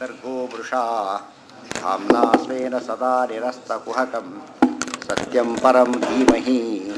सर्गो मृषा धाम्ना स्वेन सदा निरस्तकुहकं सत्यं परं धीमहि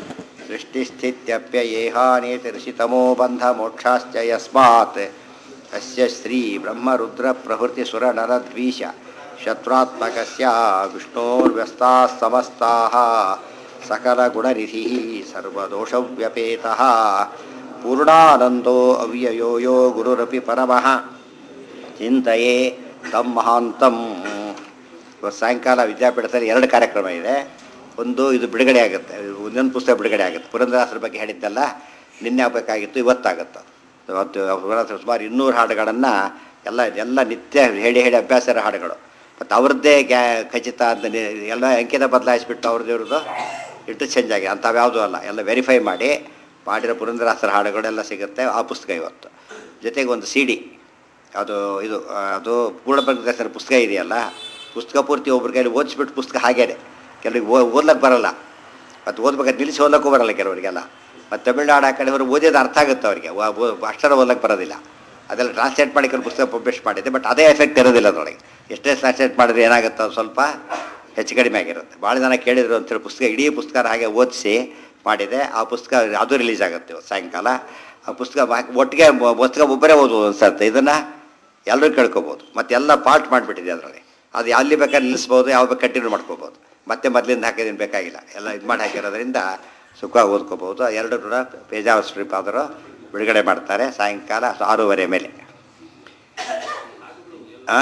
सृष्टिस्थित्यप्ययेहानेतिर्षितमो बन्धमोक्षाश्च यस्मात् अस्य श्रीब्रह्मरुद्रप्रभृतिसुरनरद्वीष शत्रुत्मकस्य विष्णोर्व्यस्ताः समस्ताः सकलगुणनिधिः सर्वदोषव्यपेतः पूर्णानन्दो अव्ययो यो गुरुरपि परमः ಚಿಂತೆಯೇ ತಮ್ಮ ಮಹಾಂತಂ ಇವತ್ತು ಸಾಯಂಕಾಲ ವಿದ್ಯಾಪೀಠದಲ್ಲಿ ಎರಡು ಕಾರ್ಯಕ್ರಮ ಇದೆ ಒಂದು ಇದು ಬಿಡುಗಡೆ ಆಗುತ್ತೆ ಒಂದೊಂದು ಪುಸ್ತಕ ಬಿಡುಗಡೆ ಆಗುತ್ತೆ ಪುರಂದರಾಸರ ಬಗ್ಗೆ ಹೇಳಿದ್ದಲ್ಲ ನಿನ್ನೆ ಆಗಬೇಕಾಗಿತ್ತು ಇವತ್ತಾಗುತ್ತೆ ಇವತ್ತು ಪುರಂದರಾಸರ ಸುಮಾರು ಇನ್ನೂರು ಹಾಡುಗಳನ್ನು ಎಲ್ಲ ಎಲ್ಲ ನಿತ್ಯ ಹೇಳಿ ಹೇಳಿ ಅಭ್ಯಾಸ ಇರೋ ಹಾಡುಗಳು ಮತ್ತು ಅವ್ರದ್ದೇ ಗ್ಯಾ ಖಚಿತ ಅಂತ ನಿ- ಎಲ್ಲ ಅಂಕಿತ ಬದಲಾಯಿಸ್ಬಿಟ್ಟು ಅವ್ರದ್ದು ಇವ್ರದ್ದು ಇಟ್ಟು ಚೇಂಜ್ ಆಗಿದೆ ಅಂಥವ್ಯಾವುದೂ ಅಲ್ಲ ಎಲ್ಲ ವೆರಿಫೈ ಮಾಡಿ ಮಾಡಿರೋ ಪುರಂದರಾಸರ ಹಾಡುಗಳೆಲ್ಲ ಸಿಗುತ್ತೆ ಆ ಪುಸ್ತಕ ಇವತ್ತು ಜೊತೆಗೆ ಒಂದು ಸಿ ಡಿ ಅದು ಇದು ಆ, ಅದು ಪೂರ್ಣಪ್ರಜ್ಞಾಸನ ಪುಸ್ತಕ ಇದೆಯಲ್ಲ ಪುಸ್ತಕ ಪೂರ್ತಿ ಒಬ್ರ ಕೈಲಿ ಓದಿಸ್ಬಿಟ್ಟು ಪುಸ್ತಕ ಹಾಗೇನೆ ಕೆಲವ್ರಿಗೆ ಓ ಓದ್ಲಕ್ಕೆ ಬರಲ್ಲ ಮತ್ತು ಓದ್ಬೇಕಾದ್ರೆ ನಿಲ್ಲಿಸಿ ಓದಕ್ಕೂ ಬರಲ್ಲ ಕೆಲವರಿಗೆಲ್ಲ ಮತ್ತು ತಮಿಳ್ನಾಡು ಆ ಕಡೆ ಅವರು ಓದಿದ್ದು ಅರ್ಥ ಆಗುತ್ತೆ ಅವರಿಗೆ ಅಕ್ಷರ ಓದಕ್ಕೆ ಬರೋದಿಲ್ಲ ಅದೆಲ್ಲ ಟ್ರಾನ್ಸ್ಲೇಟ್ ಮಾಡಿ ಕೆಲವು ಪುಸ್ತಕ ಪಬ್ಲಿಷ್ ಮಾಡಿದೆ ಬಟ್ ಅದೇ ಎಫೆಕ್ಟ್ ಇರೋದಿಲ್ಲ ಅದರೊಳಗೆ ಎಷ್ಟೇ ಟ್ರಾನ್ಸ್ಲೇಟ್ ಮಾಡಿದ್ರೆ ಏನಾಗುತ್ತೆ ಅದು ಸ್ವಲ್ಪ ಹೆಚ್ಚು ಕಡಿಮೆ ಆಗಿರುತ್ತೆ ಭಾಳ ಜನ ಕೇಳಿದ್ರು ಅಂತೇಳಿ ಪುಸ್ತಕ ಇಡೀ ಪುಸ್ತಕ ಹಾಗೆ ಓದಿಸಿ ಮಾಡಿದೆ ಆ ಪುಸ್ತಕ ಅದು ರಿಲೀಸ್ ಆಗುತ್ತೆ ಇವತ್ತು ಸಾಯಂಕಾಲ ಆ ಪುಸ್ತಕ ಬಾ- ಒಟ್ಟಿಗೆ ಬ- ಪುಸ್ತಕ ಒಬ್ಬರೇ ಓದ್ಬೋದು ಅನ್ಸತ್ತೆ ಇದನ್ನು ಎಲ್ಲರೂ ಕೇಳ್ಕೊಬೋದು ಮತ್ತೆ ಎಲ್ಲ ಪಾರ್ಟ್ ಮಾಡಿಬಿಟ್ಟಿದೆ ಅದರಲ್ಲಿ ಅದು ಎಲ್ಲಿ ಬೇಕಾದ್ರೆ ನಿಲ್ಲಿಸ್ಬೋದು ಯಾವ ಬೇಕು ಕಂಟಿನ್ಯೂ ಮಾಡ್ಕೋಬೋದು ಮತ್ತೆ ಮೊದಲಿಂದ ಹಾಕಿದ್ದೀನಿ ಬೇಕಾಗಿಲ್ಲ ಎಲ್ಲ ಇದು ಮಾಡಿ ಹಾಕಿರೋದ್ರಿಂದ ಸುಖವಾಗಿ ಓದ್ಕೋಬೋದು ಎರಡು ಕೂಡ ಪೇಜಾವ ಶ್ರೀಪಾದರು ಬಿಡುಗಡೆ ಮಾಡ್ತಾರೆ ಸಾಯಂಕಾಲ ಆರೂವರೆ ಮೇಲೆ ಆ?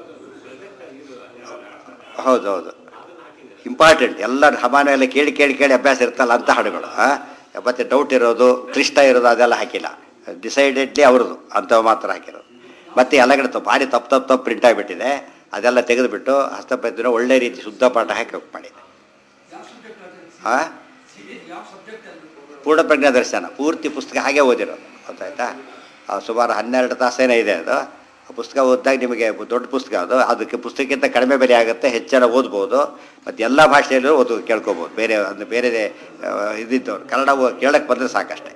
ಹೌದು ಹೌದು ಇಂಪಾರ್ಟೆಂಟ್ ಎಲ್ಲ ಹಮಾನ ಎಲ್ಲ ಕೇಳಿ ಕೇಳಿ ಕೇಳಿ ಅಭ್ಯಾಸ ಇರ್ತಲ್ಲ ಅಂತ ಹಾಡುಗಳು ಆ? ಮತ್ತೆ ಡೌಟ್ ಇರೋದು ಕ್ಲಿಷ್ಟ ಇರೋದು ಅದೆಲ್ಲ ಹಾಕಿಲ್ಲ ಡಿಸೈಡೆಡ್ಲಿ ಅವ್ರದ್ದು ಅಂಥವು ಮಾತ್ರ ಹಾಕಿರೋದು ಮತ್ತೆ ಎಲ್ಲ ಕಡೆ ತಪ್ಪು ಭಾರಿ ತಪ್ಪು ತಪ್ಪು ತಪ್ಪು ಪ್ರಿಂಟ್ ಆಗಿಬಿಟ್ಟಿದೆ ಅದೆಲ್ಲ ತೆಗೆದುಬಿಟ್ಟು ಹಸ್ತಪ್ರತಿನ ಒಳ್ಳೆ ರೀತಿ ಶುದ್ಧ ಪಾಠ ಹಾಕಿ ಹೋಗಿ ಮಾಡಿದೆ ಹಾಂ ಪೂರ್ಣ ಪ್ರಜ್ಞಾ ದರ್ಶನ ಪೂರ್ತಿ ಪುಸ್ತಕ ಹಾಗೆ ಓದಿರೋದು ಗೊತ್ತಾಯ್ತಾ ಆ, ಸುಮಾರು ಹನ್ನೆರಡು ತಾಸೇನೇ ಇದೆ ಅದು ಆ ಪುಸ್ತಕ ಓದಿದಾಗ ನಿಮಗೆ ದೊಡ್ಡ ಪುಸ್ತಕ ಅದು ಅದಕ್ಕೆ ಪುಸ್ತಕಕ್ಕಿಂತ ಕಡಿಮೆ ಬೆಲೆ ಆಗುತ್ತೆ ಹೆಚ್ಚೆಲ್ಲ ಓದ್ಬೋದು ಮತ್ತು ಎಲ್ಲ ಭಾಷೆಯಲ್ಲೂ ಓದು ಕೇಳ್ಕೊಬೋದು ಬೇರೆ ಅಂದರೆ ಬೇರೆ ಆ, ಇದ್ದಿದ್ದವ್ರು ಕನ್ನಡ ಓ- ಕೇಳಕ್ಕೆ ಬಂದರೆ ಸಾಕಷ್ಟೆ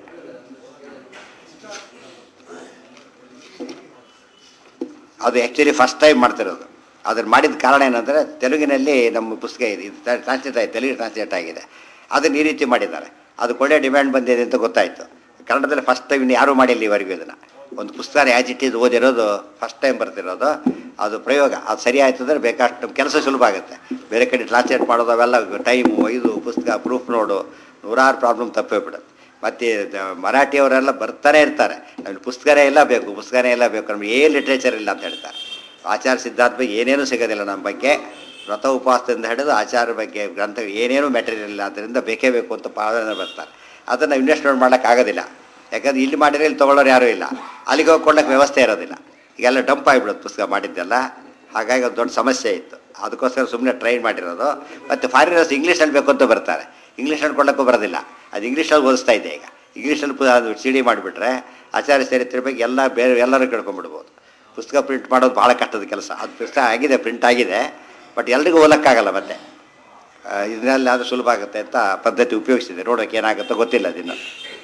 ಅದು ಆ್ಯಕ್ಚುಲಿ ಫಸ್ಟ್ ಟೈಮ್ ಮಾಡ್ತಿರೋದು ಅದನ್ನು ಮಾಡಿದ ಕಾರಣ ಏನಂದರೆ ತೆಲುಗಿನಲ್ಲಿ ನಮ್ಮ ಪುಸ್ತಕ ಇದೆ ಇದು ಟ್ರಾನ್ಸ್ಲೇಟ್ ಆಗಿದೆ ತೆಲುಗು ಟ್ರಾನ್ಸ್ಲೇಟ್ ಆಗಿದೆ ಅದನ್ನು ಈ ರೀತಿ ಮಾಡಿದ್ದಾರೆ ಅದಕ್ಕೆ ಒಳ್ಳೆ ಡಿಮ್ಯಾಂಡ್ ಬಂದಿದೆ ಅಂತ ಗೊತ್ತಾಯಿತು ಕನ್ನಡದಲ್ಲಿ ಫಸ್ಟ್ ಟೈಮ್ ಇನ್ನು ಯಾರೂ ಮಾಡಿಲ್ಲ ಇವರೆಗೂ ಇದನ್ನು ಒಂದು ಪುಸ್ತಕ ಆ್ಯಸ್ ಇಟ್ ಈಸ್ ಓದಿರೋದು ಫಸ್ಟ್ ಟೈಮ್ ಬರ್ತಿರೋದು ಅದು ಪ್ರಯೋಗ ಅದು ಸರಿ ಆಯ್ತು ಅಂದರೆ ಬೇಕಾಷ್ಟು ಕೆಲಸ ಸುಲಭ ಆಗುತ್ತೆ ಬೇರೆ ಕಡೆ ಟ್ರಾನ್ಸ್ಲೇಟ್ ಮಾಡೋದು ಅವೆಲ್ಲ ಟೈಮು ಇದು ಪುಸ್ತಕ ಪ್ರೂಫ್ ನೋಡು ನೂರಾರು ಪ್ರಾಬ್ಲಮ್ ತಪ್ಪೇ ಬಿಡುತ್ತೆ ಮತ್ತು ದ- ಮರಾಠಿಯವರೆಲ್ಲ ಬರ್ತಾನೆ ಇರ್ತಾರೆ ನಮ್ಗೆ ಪುಸ್ತಕನೇ ಎಲ್ಲ ಬೇಕು ಪುಸ್ತಕನೇ ಎಲ್ಲ ಬೇಕು ನಮ್ಗೆ ಏನು ಲಿಟ್ರೇಚರ್ ಇಲ್ಲ ಅಂತ ಹೇಳ್ತಾರೆ ಆಚಾರ ಸಿದ್ಧಾಂತ ಬಗ್ಗೆ ಏನೇನೂ ಸಿಗೋದಿಲ್ಲ ನಮ್ಮ ಬಗ್ಗೆ ವ್ರತ ಉಪವಾಸದಿಂದ ಹಿಡಿದು ಆಚಾರ ಬಗ್ಗೆ ಗ್ರಂಥ ಏನೇನೂ ಮೆಟೀರಿಯಲ್ ಇಲ್ಲ ಅದರಿಂದ ಬೇಕೇ ಬೇಕು ಅಂತ ಪಾಲನೆ ಬರ್ತಾರೆ ಅದನ್ನು ಇನ್ವೆಸ್ಟ್ಮೆಂಟ್ ಮಾಡೋಕ್ಕಾಗೋದಿಲ್ಲ ಯಾಕಂದ್ರೆ ಇಲ್ಲಿ ಮಾಡಿದ್ರೆ ಇಲ್ಲಿ ತೊಗೊಳ್ಳೋರು ಯಾರೂ ಇಲ್ಲ ಅಲ್ಲಿಗೆ ಹೋಗಿ ಕೊಳ್ಳೋಕೆ ವ್ಯವಸ್ಥೆ ಇರೋದಿಲ್ಲ ಈಗೆಲ್ಲ ಡಂಪ್ ಆಗಿಬಿಡುತ್ತೆ ಪುಸ್ತಕ ಮಾಡಿದ್ದೆಲ್ಲ ಹಾಗಾಗಿ ಒಂದು ದೊಡ್ಡ ಸಮಸ್ಯೆ ಇತ್ತು ಅದಕ್ಕೋಸ್ಕರ ಸುಮ್ಮನೆ ಟ್ರೈನ್ ಮಾಡಿರೋದು ಮತ್ತು ಫಾರಿನರ್ಸ್ ಇಂಗ್ಲೀಷಲ್ಲಿ ಬೇಕು ಅಂತ ಬರ್ತಾರೆ ಇಂಗ್ಲೀಷಲ್ಲಿ ಕೊಡೋಕ್ಕೂ ಬರೋದಿಲ್ಲ ಅದು ಇಂಗ್ಲೀಷಲ್ಲಿ ಓದಿಸ್ತಾ ಇದೆ ಈಗ ಇಂಗ್ಲೀಷಲ್ಲಿ ಪು- ಅದು ಸಿ ಡಿ ಮಾಡಿಬಿಟ್ರೆ ಆಚಾರ್ಯ ಚರಿತ್ರೆ ಬಗ್ಗೆ ಎಲ್ಲ ಬೇರೆ ಎಲ್ಲರೂ ಕೇಳ್ಕೊಂಬಿಡ್ಬೋದು ಪುಸ್ತಕ ಪ್ರಿಂಟ್ ಮಾಡೋದು ಭಾಳ ಕಷ್ಟದ ಕೆಲಸ ಅದು ಪುಸ್ತಕ ಆಗಿದೆ ಪ್ರಿಂಟ್ ಆಗಿದೆ ಬಟ್ ಎಲ್ರಿಗೂ ಓದಕ್ಕಾಗಲ್ಲ ಮತ್ತೆ ಆ, ಇದನ್ನೆಲ್ಲ ಅದು ಸುಲಭ ಆಗುತ್ತೆ ಅಂತ ಪದ್ಧತಿ ಉಪಯೋಗಿಸಿದೆ ನೋಡೋಕೆ ಏನಾಗುತ್ತೋ ಗೊತ್ತಿಲ್ಲ ಅದಿನ್ನು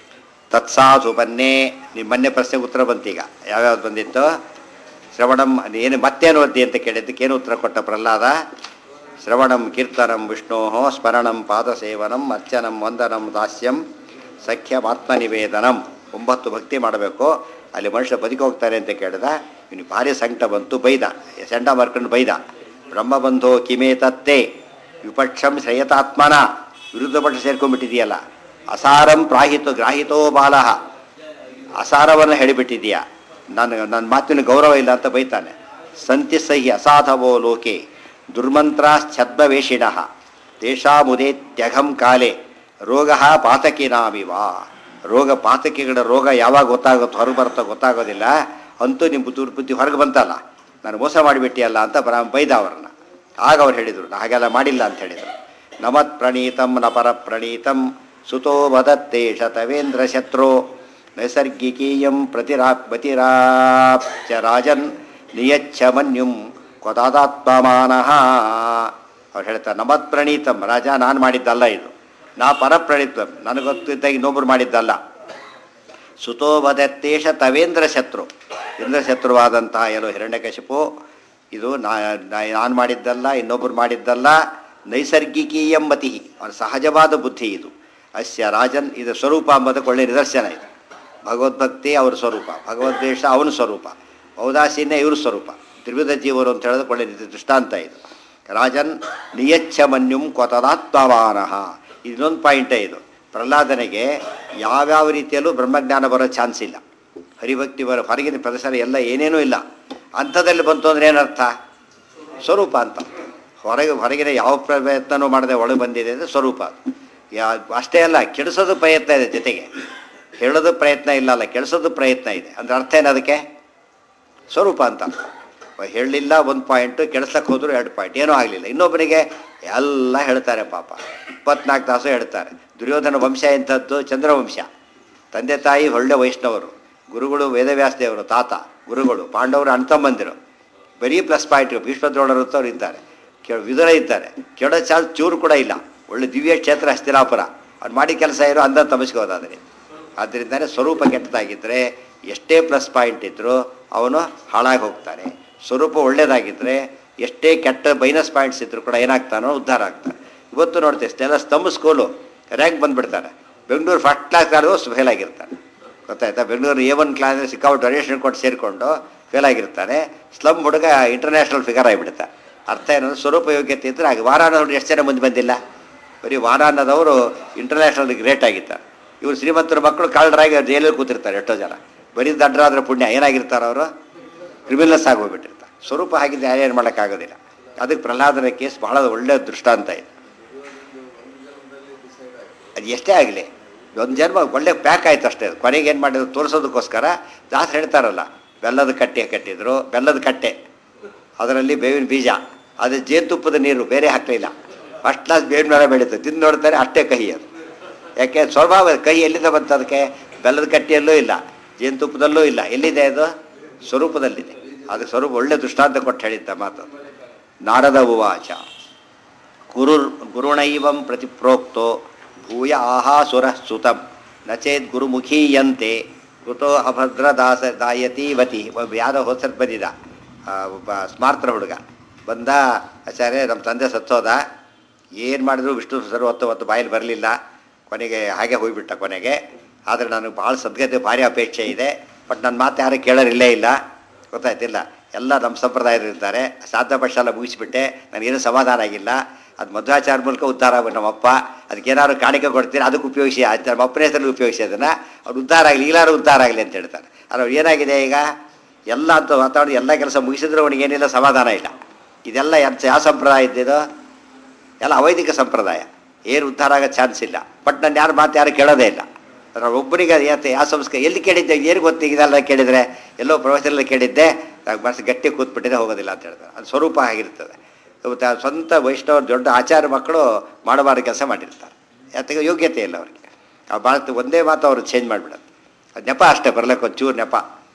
ತತ್ಸಾಸು ಬನ್ನೇ ನಿಮ್ಮ ಮೊನ್ನೆ ಪ್ರಶ್ನೆಗೆ ಉತ್ತರ ಬಂತೀಗ ಯಾವ್ಯಾವ್ದು ಬಂದಿತ್ತು ಶ್ರವಣಂ ಏನು ಮತ್ತೇನು ಓದಿ ಅಂತ ಕೇಳಿದ್ದಕ್ಕೆ ಏನು ಉತ್ತರ ಕೊಟ್ಟ ಪ್ರಹ್ಲಾದ ಶ್ರವಣಂ ಕೀರ್ತನಂ ವಿಷ್ಣೋ ಸ್ಮರಣಂ ಪಾದಸೇವನಂ ಅರ್ಚನಂ ವಂದನಂ ದಾಸ್ಯಂ ಸಖ್ಯಂ ಆತ್ಮನಿವೇದನಂ ಒಂಬತ್ತು ಭಕ್ತಿ ಮಾಡಬೇಕು ಅಲ್ಲಿ ಮನುಷ್ಯ ಬದುಕಿ ಹೋಗ್ತಾರೆ ಅಂತ ಕೇಳಿದ ಇವನು ಭಾರಿ ಸಂಕಟ ಬಂತು ಬೈದ ಸೆಂಡ ಮಾರ್ಕೊಂಡು ಬೈದ ಬ್ರಹ್ಮಬಂಧೋ ಕಿಮೇ ತತ್ತೇ ವಿಪಕ್ಷಂ ಶ್ರೇಯತಾತ್ಮನ ವಿರುದ್ಧ ಪಕ್ಷ ಸೇರ್ಕೊಂಡ್ಬಿಟ್ಟಿದೆಯಲ್ಲ ಅಸಾರಂ ಪ್ರಾಹಿತೋ ಗ್ರಾಹಿತೋ ಬಾಲಃ ಅಸಾರವನ್ನು ಹೇಳಿಬಿಟ್ಟಿದೀಯ ನನ್ನ ನನ್ನ ಮಾತಿನ ಗೌರವ ಇಲ್ಲ ಅಂತ ಬೈತಾನೆ ಸಂತಿ ಸಹಿ ಅಸಾಧವೋ ಲೋಕೆ ದುರ್ಮಂತ್ರಾಶ್ಚದ್ಮವೇಷಿಣ ತೇಷಾಮುದೇ ತ್ಯಘಂ ಕಾಲೆ ರೋಗ ಪಾತಕಿನಾಮಿವ ರೋಗ ಪಾತಕಿಗಳ ರೋಗ ಯಾವಾಗ ಗೊತ್ತಾಗುತ್ತೋ ಹೊರಗೆ ಬರುತ್ತೋ ಗೊತ್ತಾಗೋದಿಲ್ಲ ಅಂತೂ ನಿಮ್ಮ ದುರ್ಬುದ್ಧಿ ಹೊರಗೆ ಬಂತಲ್ಲ ನಾನು ಮೋಸ ಮಾಡಿಬಿಟ್ಟಿಯಲ್ಲ ಅಂತ ಬರ ಬೈದ ಅವ್ರನ್ನ ಆಗ ಅವ್ರು ಹೇಳಿದರು ನಾ ಹಾಗೆಲ್ಲ ಮಾಡಿಲ್ಲ ಅಂತ ಹೇಳಿದರು ನಮತ್ ಪ್ರಣೀತಂ ನ ಪರ ಪ್ರಣೀತಂ ಸುತೋ ವದತ್ತೇ ಶತವೇಂದ್ರ ಶತ್ರೋ ನೈಸರ್ಗಿಕೀಯಂ ಪ್ರತಿರಾ ಪ್ರತಿರಾಪ್ಯ ರಾಜನ್ ನಿಯಚ್ಛ ಮನ್ಯುಂ ಕೊದಾದಾತ್ಮಮಾನಃ ಅವ್ರು ಹೇಳ್ತಾರೆ ನಮತ್ ಪ್ರಣೀತಂ ರಾಜ ನಾನು ಮಾಡಿದ್ದಲ್ಲ ಇದು ನಾ ಪರಪ್ರಣೀತಂ ನನಗೊತ್ತಿದ್ದಾಗ ಇನ್ನೊಬ್ರು ಮಾಡಿದ್ದಲ್ಲ ಸುತೋ ವದತ್ತೇಶ ತವೇಂದ್ರ ಶತ್ರು ಇಂದ್ರ ಶತ್ರುವಾದಂತಹ ಎಲ್ಲೋ ಹಿರಣ್ಯಕಶಿಪು ಇದು ನಾನು ಮಾಡಿದ್ದಲ್ಲ ಇನ್ನೊಬ್ಬರು ಮಾಡಿದ್ದಲ್ಲ ನೈಸರ್ಗಿಕೀಯಂ ಮತಿ ಅವನ ಸಹಜವಾದ ಬುದ್ಧಿ ಇದು ಅಸ್ಯ ರಾಜನ್ ಇದು ಸ್ವರೂಪ ಎಂಬುದಕ್ಕೆ ಒಳ್ಳೆಯ ನಿದರ್ಶನ ಇದು ಭಗವದ್ಭಕ್ತಿ ಅವ್ರ ಸ್ವರೂಪ ಭಗವದ್ವೇಷ ಅವನ ಸ್ವರೂಪ ಔದಾಸೀನ್ಯ ಇವ್ರ ಸ್ವರೂಪ ತ್ರಿವಿಧ ಜೀವರು ಅಂತ ಹೇಳೋದಕ್ಕೆ ಒಳ್ಳೆಯ ನಿದ- ದೃಷ್ಟಾಂತ ಇದು ರಾಜನ್ ನಿಯಚ್ಛ ಮನ್ಯುಂ ಕೊತದಾತ್ಮವಾನಃ ಇದೊಂದು ಪಾಯಿಂಟೇ ಇದು ಪ್ರಹ್ಲಾದನಿಗೆ ಯಾವ್ಯಾವ ರೀತಿಯಲ್ಲೂ ಬ್ರಹ್ಮಜ್ಞಾನ ಬರೋ ಚಾನ್ಸ್ ಇಲ್ಲ ಹರಿಭಕ್ತಿ ಬರೋ ಹೊರಗಿನ ಪ್ರದರ್ಶನ ಎಲ್ಲ ಏನೇನೂ ಇಲ್ಲ ಅಂಥದ್ದಲ್ಲಿ ಬಂತು ಅಂದ್ರೆ ಏನರ್ಥ ಸ್ವರೂಪ ಅಂತ ಹೊರಗೆ ಹೊರಗಿನ ಯಾವ ಪ್ರಯತ್ನನೂ ಮಾಡದೆ ಒಳಗೆ ಬಂದಿದೆ ಅಂದರೆ ಸ್ವರೂಪ ಅದು ಯಾ ಅಷ್ಟೇ ಅಲ್ಲ ಕೆಡಿಸೋದು ಪ್ರಯತ್ನ ಇದೆ ಜೊತೆಗೆ ಹೇಳೋದು ಪ್ರಯತ್ನ ಇಲ್ಲ ಅಲ್ಲ ಕೆಡಿಸೋದು ಪ್ರಯತ್ನ ಇದೆ ಅಂದ್ರೆ ಅರ್ಥ ಏನು ಅದಕ್ಕೆ ಸ್ವರೂಪ ಅಂತ ಹೇಳಲಿಲ್ಲ ಒಂದು ಪಾಯಿಂಟು ಕೆಡ್ಸಕ್ಕೆ ಹೋದ್ರು ಎರಡು ಪಾಯಿಂಟ್ ಏನೂ ಆಗಲಿಲ್ಲ ಇನ್ನೊಬ್ಬನಿಗೆ ಎಲ್ಲ ಹೇಳ್ತಾರೆ ಪಾಪ ಇಪ್ಪತ್ನಾಲ್ಕು ತಾಸು ಹೇಳ್ತಾರೆ ದುರ್ಯೋಧನ ವಂಶ ಎಂಥದ್ದು ಚಂದ್ರವಂಶ ತಂದೆ ತಾಯಿ ಒಳ್ಳೆ ವೈಷ್ಣವರು ಗುರುಗಳು ವೇದವ್ಯಾಸ ದೇವರು ತಾತ ಗುರುಗಳು ಪಾಂಡವರು ಅಣ್ತಮ್ಮಂದಿರು ಬರೀ ಪ್ಲಸ್ ಪಾಯಿಂಟ್ ಭೀಷ್ಮದ್ರೋಣರು ಅಂತವ್ರು ಇದ್ದಾರೆ ಕೆ ವಿದುರ ಇದ್ದಾರೆ ಕೆಡೋ ಚಾನ್ಸ್ ಚೂರು ಕೂಡ ಇಲ್ಲ ಒಳ್ಳೆ ದಿವ್ಯ ಕ್ಷೇತ್ರ ಹಸ್ತಿನಾಪುರ ಅವ್ನು ಮಾಡಿ ಕೆಲಸ ಇರೋ ಅಂದ ತಮಸ್ಕೋದಾದರೆ ಆದ್ದರಿಂದನೇ ಸ್ವರೂಪ ಕೆಟ್ಟದಾಗಿದ್ದರೆ ಎಷ್ಟೇ ಪ್ಲಸ್ ಪಾಯಿಂಟ್ ಇದ್ದರೂ ಅವನು ಹಾಳಾಗಿ ಹೋಗ್ತಾನೆ ಸ್ವರೂಪ ಒಳ್ಳೇದಾಗಿದ್ದರೆ ಎಷ್ಟೇ ಕೆಟ್ಟ ಮೈನಸ್ ಪಾಯಿಂಟ್ಸ್ ಇದ್ದರೂ ಕೂಡ ಏನಾಗ್ತಾನೋ ಉದ್ಧಾರ ಆಗ್ತಾನೆ ಇವತ್ತು ನೋಡ್ತೇವೆ ಎಲ್ಲ ಸ್ತಂಭ ಸ್ಕೂಲು ರ್ಯಾಂಕ್ ಬಂದುಬಿಡ್ತಾರೆ ಬೆಂಗಳೂರು ಫಸ್ಟ್ ಕ್ಲಾಸ್ ಆದರೂ ಫೇಲ್ ಆಗಿರ್ತಾನೆ ಗೊತ್ತಾಯ್ತಾ ಬೆಂಗಳೂರು ಎ ಒನ್ ಕ್ಲಾಸ್ ಸಿಕ್ಕಾಬಿಟ್ಟು ಡೊನೇಷನ್ ಕೊಟ್ಟು ಸೇರಿಕೊಂಡು ಫೇಲ್ ಆಗಿರ್ತಾನೆ ಸ್ಲಮ್ ಹುಡುಗ ಇಂಟರ್ನ್ಯಾಷನಲ್ ಫಿಗರ್ ಆಗಿಬಿಡ್ತಾನೆ ಅರ್ಥ ಏನಂದ್ರೆ ಸ್ವರೂಪ ಯೋಗ್ಯತೆ ಇದ್ದರೆ ಆಗ ವಾರಾನವ್ರು ಎಷ್ಟು ಜನ ಮುಂದೆ ಬಂದಿಲ್ಲ ಬರೀ ವಾರಾನ್ನದವರು ಇಂಟರ್ನ್ಯಾಷನಲ್ ಗ್ರೇಟ್ ಆಗಿದ್ದಾರೆ ಇವರು ಶ್ರೀಮಂತರ ಮಕ್ಕಳು ಕಾಲ್ಡರಾಗಿ ಜೈಲಲ್ಲಿ ಕೂತಿರ್ತಾರೆ ಎಷ್ಟೋ ಜನ ಬರೀ ದಡ್ಡರಾದ್ರೆ ಪುಣ್ಯ ಏನಾಗಿರ್ತಾರೆ ಅವರು ಕ್ರಿಮಿನಲ್ಸ್ ಆಗೋಗ್ಬಿಟ್ಟಿರ್ತಾರೆ ಸ್ವರೂಪ ಹಾಗಿದ್ದು ಯಾರೇನು ಮಾಡೋಕ್ಕಾಗೋದಿಲ್ಲ ಅದಕ್ಕೆ ಪ್ರಹ್ಲಾದನ ಕೇಸ್ ಬಹಳ ಒಳ್ಳೆಯ ದೃಷ್ಟಾಂತ ಇದೆ ಅದು ಎಷ್ಟೇ ಆಗಲಿ ಒಂದು ಜನ್ಮ ಒಳ್ಳೆ ಪ್ಯಾಕ್ ಆಯ್ತು ಅಷ್ಟೇ ಅದು ಕೊನೆಗೆ ಏನು ಮಾಡಿದ್ರು ತೋರಿಸೋದಕ್ಕೋಸ್ಕರ ಜಾಸ್ತಿ ಹೇಳ್ತಾರಲ್ಲ ಬೆಲ್ಲದ ಕಟ್ಟೆ ಕಟ್ಟಿದ್ರು ಬೆಲ್ಲದ ಕಟ್ಟೆ ಅದರಲ್ಲಿ ಬೇವಿನ ಬೀಜ ಅದು ಜೇನುತುಪ್ಪದ ನೀರು ಬೇರೆ ಹಾಕಲಿಲ್ಲ ಫಸ್ಟ್ ಕ್ಲಾಸ್ ಬೇವಿನ ಮೇಲೆ ಬೆಳೀತದೆ ತಿಂದು ನೋಡ್ತಾರೆ ಅಷ್ಟೇ ಕಹಿ ಅದು ಯಾಕೆ ಸ್ವಭಾವ ಕಹಿ ಎಲ್ಲಿಂದ ಬಂತು ಅದಕ್ಕೆ ಬೆಲ್ಲದ ಕಟ್ಟಿಯಲ್ಲೂ ಇಲ್ಲ ಜೇನುತುಪ್ಪದಲ್ಲೂ ಇಲ್ಲ ಎಲ್ಲಿದೆ ಅದು ಸ್ವರೂಪದಲ್ಲಿದೆ ಅದು ಸ್ವರೂಪ ಒಳ್ಳೆ ದೃಷ್ಟಾಂತ ಕೊಟ್ಟು ಹೇಳಿದ್ದ ಮಾತು ನಾರದ ಉವಾಚ ಗುರು ಗುರುಣೈವಂ ಪ್ರತಿಪ್ರೋಕ್ತೋ ಭೂಯ ಆಹಾಸುರ ಸುತಂ ನಚೇತ್ ಗುರುಮುಖೀಯಂತೆ ಕುತೋ ಅಭದ್ರದಾಸ ದಾಯತೀವತಿ ಒಬ್ಬ ಯಾರೋ ಹೋಸತ್ ಬಂದಿದ್ದ ಆ, ಒಬ್ಬ ಸ್ಮಾರ್ತರ ಹುಡುಗ ಬಂದ ಆಚಾರ್ಯ ನಮ್ಮ ತಂದೆ ಸತ್ತೋದ ಏನು ಮಾಡಿದ್ರು ವಿಷ್ಣು ಸರ್ ಹೊತ್ತು ಹೊತ್ತು ಬಾಯಲ್ಲಿ ಬರಲಿಲ್ಲ ಕೊನೆಗೆ ಹಾಗೆ ಹೋಗ್ಬಿಟ್ಟ ಕೊನೆಗೆ ಆದರೆ ನನಗೆ ಭಾಳ ಸದ್ಗತೆ ಭಾರಿ ಅಪೇಕ್ಷೆ ಇದೆ ಬಟ್ ನನ್ನ ಮಾತು ಯಾರು ಕೇಳೋರಿಲ್ಲೇ ಇಲ್ಲ ಗೊತ್ತಾಯ್ತಿಲ್ಲ ಎಲ್ಲ ನಮ್ಮ ಸಂಪ್ರದಾಯರು ಇರ್ತಾರೆ ಸಾಧ್ಯಪಕ್ಷ ಎಲ್ಲ ಮುಗಿಸ್ಬಿಟ್ಟೆ ನನಗೇನು ಸಮಾಧಾನ ಆಗಿಲ್ಲ ಅದು ಮಧ್ವಾಚಾರ ಮೂಲಕ ಉದ್ಧಾರ ಆಗ ನಮ್ಮಪ್ಪ ಅದಕ್ಕೇನಾದ್ರು ಕಾಣಿಕೆ ಕೊಡ್ತೀನಿ ಅದಕ್ಕೆ ಉಪಯೋಗಿಸಿ ಆಯ್ತು ನಮ್ಮ ಅಪ್ಪನ ಹೆಸರಲ್ಲಿ ಉಪಯೋಗಿಸಿ ಅದನ್ನು ಅವ್ರು ಉದ್ಧಾರ ಆಗಲಿ ಈಗಲಾರು ಉದ್ಧಾರ ಆಗಲಿ ಅಂತ ಹೇಳ್ತಾರೆ ಆದರೆ ಅವ್ರು ಏನಾಗಿದೆ ಈಗ ಎಲ್ಲ ಅಂತ ವಾತಾವರಣ ಎಲ್ಲ ಕೆಲಸ ಮುಗಿಸಿದ್ರೆ ಅವನಿಗೆ ಏನಿಲ್ಲ ಸಮಾಧಾನ ಇಲ್ಲ ಇದೆಲ್ಲ ಎಂತ ಯಾವ ಸಂಪ್ರದಾಯ ಇದ್ದಿದ್ದು ಎಲ್ಲ ಅವೈದಿಕ ಸಂಪ್ರದಾಯ ಏನು ಉದ್ಧಾರ ಆಗೋ ಚಾನ್ಸ್ ಇಲ್ಲ ಬಟ್ ನಾನು ಯಾರು ಮಾತು ಯಾರು ಕೇಳೋದೇ ಇಲ್ಲ ಅದ್ರ ಒಬ್ಬರಿಗೆ ಅದು ಯಾತ ಯಾವ ಸಂಸ್ಕಾರ ಎಲ್ಲಿ ಕೇಳಿದ್ದೆ ಏನು ಗೊತ್ತಿ ಇದೆಲ್ಲ ಕೇಳಿದರೆ ಎಲ್ಲೋ ಪ್ರವಚನದಲ್ಲಿ ಕೇಳಿದ್ದೆ నాకు ಮನಸ್ಸು ಗಟ್ಟಿ ಕೂತ್ಬಿಟ್ಟಿದೆ ಹೋಗೋದಿಲ್ಲ ಅಂತ ಹೇಳ್ತಾರೆ ಅದು ಸ್ವರೂಪ ಆಗಿರ್ತದೆ ಇವತ್ತು ಆ ಸ್ವಂತ ವೈಷ್ಣವ ದೊಡ್ಡ ಆಚಾರ ಮಕ್ಕಳು ಮಾಡಬಾರ್ದು ಕೆಲಸ ಮಾಡಿರ್ತಾರೆ ಯಾತಕ್ಕೆ ಯೋಗ್ಯತೆ ಇಲ್ಲ ಅವರಿಗೆ ಆ ಭಾರತ ಒಂದೇ ಮಾತು ಅವರು ಚೇಂಜ್ ಮಾಡಿಬಿಡೋದು ಅದು ನೆಪ ಅಷ್ಟೇ ಬರ್ಲಿಕ್ಕೆ ಒಂಚೂರು ನೆಪ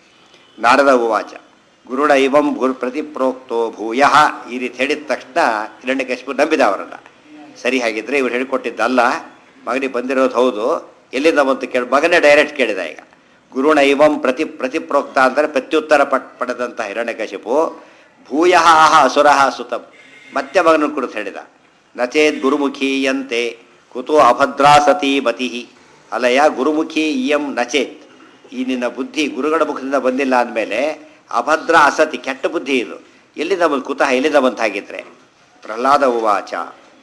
ನಾರದ ಉವಾಚ ಗುರುಡ ಇವಂ ಗುರು ಪ್ರತಿಪ್ರೋಕ್ತೋ ಭೂಯ ಈ ರೀತಿ ಹೇಳಿದ ತಕ್ಷಣ ಹಿರಣ್ಯಕಶಿಪು ನಂಬಿದ ಅವರನ್ನು ಸರಿ ಹಾಗಿದ್ರೆ ಇವ್ರು ಹೇಳಿಕೊಟ್ಟಿದ್ದಲ್ಲ ಮಗನಿಗೆ ಬಂದಿರೋದು ಹೌದು ಎಲ್ಲಿಂದ ಬಂತು ಕೇಳಿ ಮಗನೇ ಡೈರೆಕ್ಟ್ ಕೇಳಿದ ಈಗ ಗುರುಣ ಇವಂ ಪ್ರತಿ ಪ್ರತಿಪ್ರೋಕ್ತ ಅಂದರೆ ಪ್ರತ್ಯುತ್ತರ ಪಟ್ ಪಡೆದಂಥ ಹಿರಣ್ಯಕಶಿಪು ಭೂಯ ಆಹ ಅಸುರಃ ಸುತಂ ಮತ್ತೆ ಮಗನ ಕುರಿತು ಹೇಳಿದ ನಚೇತ್ ಗುರುಮುಖೀಯಂತೆ ಕುತೋ ಅಭದ್ರಾ ಸತಿ ಮತಿ ಅಲಯ ಗುರುಮುಖಿ ಇಯಂ ನಚೇತ್ ಈ ನಿನ್ನ ಬುದ್ಧಿ ಗುರುಗಳ ಮುಖದಿಂದ ಬಂದಿಲ್ಲ ಅಂದಮೇಲೆ ಅಭದ್ರ ಅಸತಿ ಕೆಟ್ಟ ಬುದ್ಧಿ ಇದು ಎಲ್ಲಿಂದ ಬಂದು ಕುತಃ ಎಲ್ಲಿಂದ ಬಂತಾಗಿದ್ರೆ ಪ್ರಹ್ಲಾದ ಉವಾಚ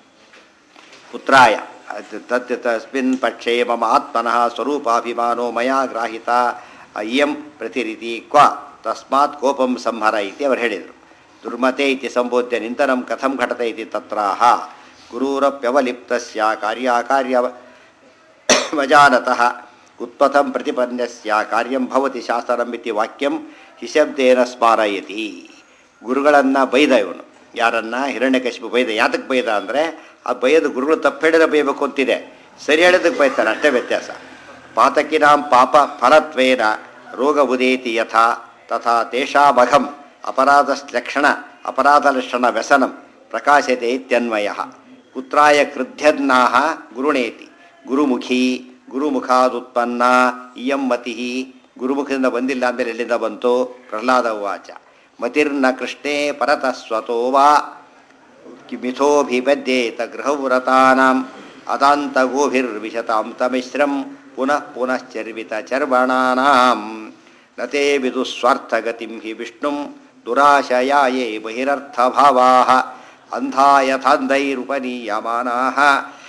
ಪುತ್ರಾಯ ಅದ್ ತತ್ ತಸ್ಮಿನ್ ಪಕ್ಷೇ ಮಮ ಆತ್ಮನಃ ಸ್ವರೂಪಾಭಿಮಾನೋ ಮಯಾ ಗ್ರಾಹಿತ ಇಯಂ ಪ್ರತಿರೀತಿ ಕ್ವ ತಸ್ಮಾತ್ ಕೋಪಂ ಸಂಹರ ಇತಿ ಅವರು ಹೇಳಿದರು ದುರ್ಮತೆ ಇತಿ ಸಂಬೋಧ್ಯ ನಿಂತನಂ ಕಥಂ ಘಟತೆ ಇತಿ ತತ್ರಾಹ ಗುರೂರಪ್ಯವಲಿಪ್ತಸ್ಯ ಕಾರ್ಯಾಕಾರ್ಯ ವಜಾನತಃ ಉತ್ಪಥಂ ಪ್ರತಿಪನ್ಯಸ್ಯ ಕಾರ್ಯಂ ಭವತಿ ಶಾಸ್ತ್ರಂ ಇತಿ ವಾಕ್ಯಂ ಹಿಶಬ್ದೇನ ಸ್ಮಾರಯತಿ ಗುರುಗಳನ್ನು ಬೈದ ಇವನು ಯಾರನ್ನ ಹಿರಣ್ಯಕಶಿಪು ಬೈದ ಯಾತಕ್ಕೆ ಬೈದ ಅಂದರೆ ಆ ಬೈಯೋದು ಗುರುಗಳು ತಪ್ಪು ಹೇಳಿದ್ರೆ ಬೈಬೇಕು ಅಂತಿದೆ ಸರಿ ಹೇಳಿದಕ್ಕೆ ಬೈತಾರೆ ಅಷ್ಟೇ ವ್ಯತ್ಯಾಸ ಪಾತಕಿನಾಂ ಪಾಪ ಫಲತ್ವೇನ ರೋಗ ಉದೇತಿ ಯಥಾ ತಥಾ ತೇಷಾಮಘಂ ಅಪರಾಧಲಕ್ಷಣ ಅಪರಾಧಲಕ್ಷಣ ವ್ಯಸನಂ ಪ್ರಕಾಶತೆ ಇತ್ಯನ್ವಯ ಪುತ್ರಾಯ ಕೃಧ್ಯನ್ನಾಹ ಗುರುಣೇತಿ ಗುರುಮುಖಿ ಗುರುಮುಖಾದುತ್ಪನ್ನ ಇಯಂ ಮತಿ ಗುರುಮುಖದಿಂದ ಬಂದಿಲ್ಲ ಅಂದಮೇಲೆ ಎಲ್ಲಿಂದ ಬಂತು ಪ್ರಹ್ಲಾದ ಉವಾಚ ಮತಿರ್ನ ಕೃಷ್ಣೇ ಪರತಃ ಸ್ವತೋ ವಾ ಮಿಥೋಭಿಪದ್ಯೇತ ಗೃಹವ್ರತಾನಾಂ ಅದಾಂತಗೋಭಿರ್ವಿಶತಾಂ ತಮಿಶ್ರಂ ಪುನಃ ಪುನಶ್ಚರ್ವಿತ ಚರ್ವಣಾನಾಂ ನತೇ ವಿದುಸ್ವಾರ್ಥಗತಿಂ ಹಿ ವಿಷ್ಣುಂ ದುರಾಶಯಾಯೇ ಬಹಿರರ್ಥಭಾವಾಃ ಅಂಧಾ ಯಥಾಂಧೈರುಪನೀಯಮಾನಾಃ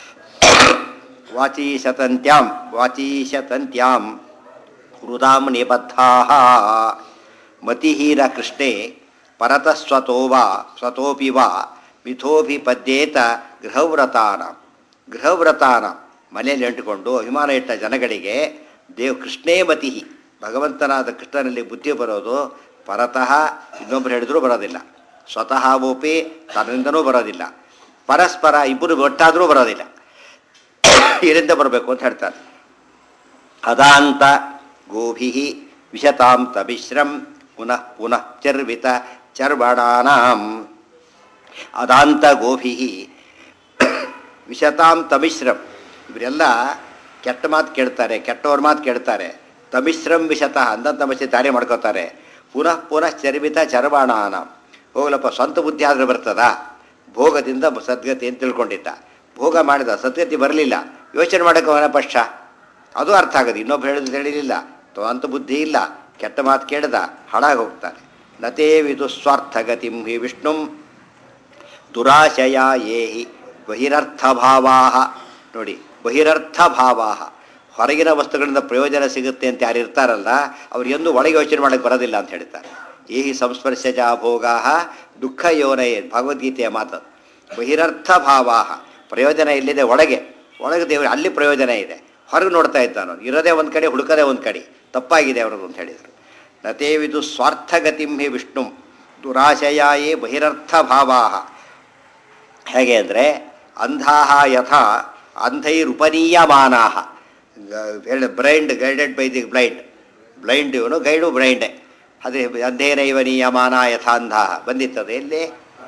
ವಾಚೀಶತಂತ್ಯಾಂ ವಾಚೀಶತಂತ್ಯಾಂ ಹೃದಾಂ ನಿಬದ್ಧಾಃ ಮತಿಹೀನ ಕೃಷ್ಣೇ ಪರತಃ ಸ್ವತೋ ವಾ ಸ್ವತೋಪಿ ವಾ ಮಿಥೋಭಿಪದ್ಯೇತ ಗೃಹವ್ರತಾನ ಗೃಹವ್ರತಾನ ಮನೆಯಲ್ಲಿ ಅಂಟಿಕೊಂಡು ಅಭಿಮಾನ ಇಟ್ಟ ಜನಗಳಿಗೆ ದೇವ್ ಕೃಷ್ಣೇ ಮತಿ ಭಗವಂತನಾದ ಕೃಷ್ಣನಲ್ಲಿ ಬುದ್ಧಿ ಬರೋದು ಪರತಃ ಇನ್ನೊಬ್ಬರು ಹೇಳಿದ್ರೂ ಬರೋದಿಲ್ಲ ಸ್ವತಃ ಓಪಿ ತನ್ನಿಂದನೂ ಬರೋದಿಲ್ಲ ಪರಸ್ಪರ ಇಬ್ಬರು ಒಟ್ಟಾದರೂ ಬರೋದಿಲ್ಲ ಇದರಿಂದ ಬರಬೇಕು ಅಂತ ಹೇಳ್ತಾರೆ ಅದಾಂತ ಗೋಭಿ ವಿಶತಾಂ ತಮಿಶ್ರಂ ಪುನಃ ಪುನಃ ಚರ್ವಿತ ಚರ್ವಣಾನಾಂ ಅದಾಂತ ಗೋಭಿ ವಿಶತಾಂ ತಮಿಶ್ರಂ ಇವರೆಲ್ಲ ಕೆಟ್ಟ ಮಾತು ಕೇಳ್ತಾರೆ ಕೆಟ್ಟವ್ರ ಮಾತು ಕೇಳ್ತಾರೆ ತಮಿಶ್ರಂ ವಿಶತಃ ಅಂದಂತ ಮಸಿ ದಾರಿ ಮಾಡ್ಕೋತಾರೆ ಪುನಃ ಪುನಃ ಚರ್ವಿತ ಚರ್ವಾಣಾನ ಹೋಗ್ಲಪ್ಪ ಸ್ವಂತ ಬುದ್ಧಿ ಆದ್ರೆ ಬರ್ತದ ಭೋಗದಿಂದ ಸದ್ಗತಿ ಅಂತ ತಿಳ್ಕೊಂಡಿದ್ದ ಭೋಗ ಮಾಡಿದ ಸದ್ಗತಿ ಬರಲಿಲ್ಲ ಯೋಚನೆ ಮಾಡೋಕೆ ಅವನ ಪಕ್ಷ ಅದು ಅರ್ಥ ಆಗೋದು ಇನ್ನೊಬ್ಬ ಹೇಳಿದ್ ತಿಳಿಲಿಲ್ಲ ಸ್ವಂತ ಬುದ್ಧಿ ಇಲ್ಲ ಕೆಟ್ಟ ಮಾತು ಕೇಳ್ದ ಹಾಳಾಗಿ ಹೋಗ್ತಾನೆ ನತೇ ವಿದು ಸ್ವಾರ್ಥಗತಿಂ ಹಿ ವಿಷ್ಣುಂ ದುರಾಶಯ ಏಹಿ ಬಹಿರರ್ಥಭಾವಾ ನೋಡಿ ಬಹಿರರ್ಥಭಾವಾ ಹೊರಗಿನ ವಸ್ತುಗಳಿಂದ ಪ್ರಯೋಜನ ಸಿಗುತ್ತೆ ಅಂತ ಯಾರು ಇರ್ತಾರಲ್ಲ ಅವ್ರು ಎಂದು ಒಳಗೆ ಯೋಚನೆ ಮಾಡೋಕ್ಕೆ ಬರೋದಿಲ್ಲ ಅಂತ ಹೇಳ್ತಾರೆ ಏಹಿ ಸಂಸ್ಪರ್ಶಜ ಭೋಗಾ ದುಃಖ ಯೋನಯೇ ಭಗವದ್ಗೀತೆಯ ಮಾತು ಬಹಿರರ್ಥಭಾವಾ ಪ್ರಯೋಜನ ಇಲ್ಲಿದೆ ಒಳಗೆ ಒಳಗೆ ದೇವರು ಅಲ್ಲಿ ಪ್ರಯೋಜನ ಇದೆ ಹೊರಗೆ ನೋಡ್ತಾ ಇದ್ದಾನು ಇರೋದೇ ಒಂದು ಕಡೆ ಹುಡುಕದೇ ಒಂದು ಕಡೆ ತಪ್ಪಾಗಿದೆ ಅವ್ರದ್ದು ಅಂತ ಹೇಳಿದರು ನತೇವಿದು ಸ್ವಾರ್ಥಗತಿಂ ಹಿ ವಿಷ್ಣು ದುರಾಶಯಾಯೇ ಬಹಿರರ್ಥಭಾವಾ ಹೇಗೆ ಅಂದರೆ ಅಂಧಾಹ ಯಥಾ ಅಂಧೈರುಪನೀಯಮಾನಾಹ ಹೇಳಿ blind guided by the blind blind ಇವನು ಗೈಡು ಬ್ರೈಂಡೆ ಅದೇ ಅಂಧೇನೈವ ನಿಯಮಾನ ಯಥಾಂಧಾಹ ಬಂದಿತ್ತದು ಎಲ್ಲಿ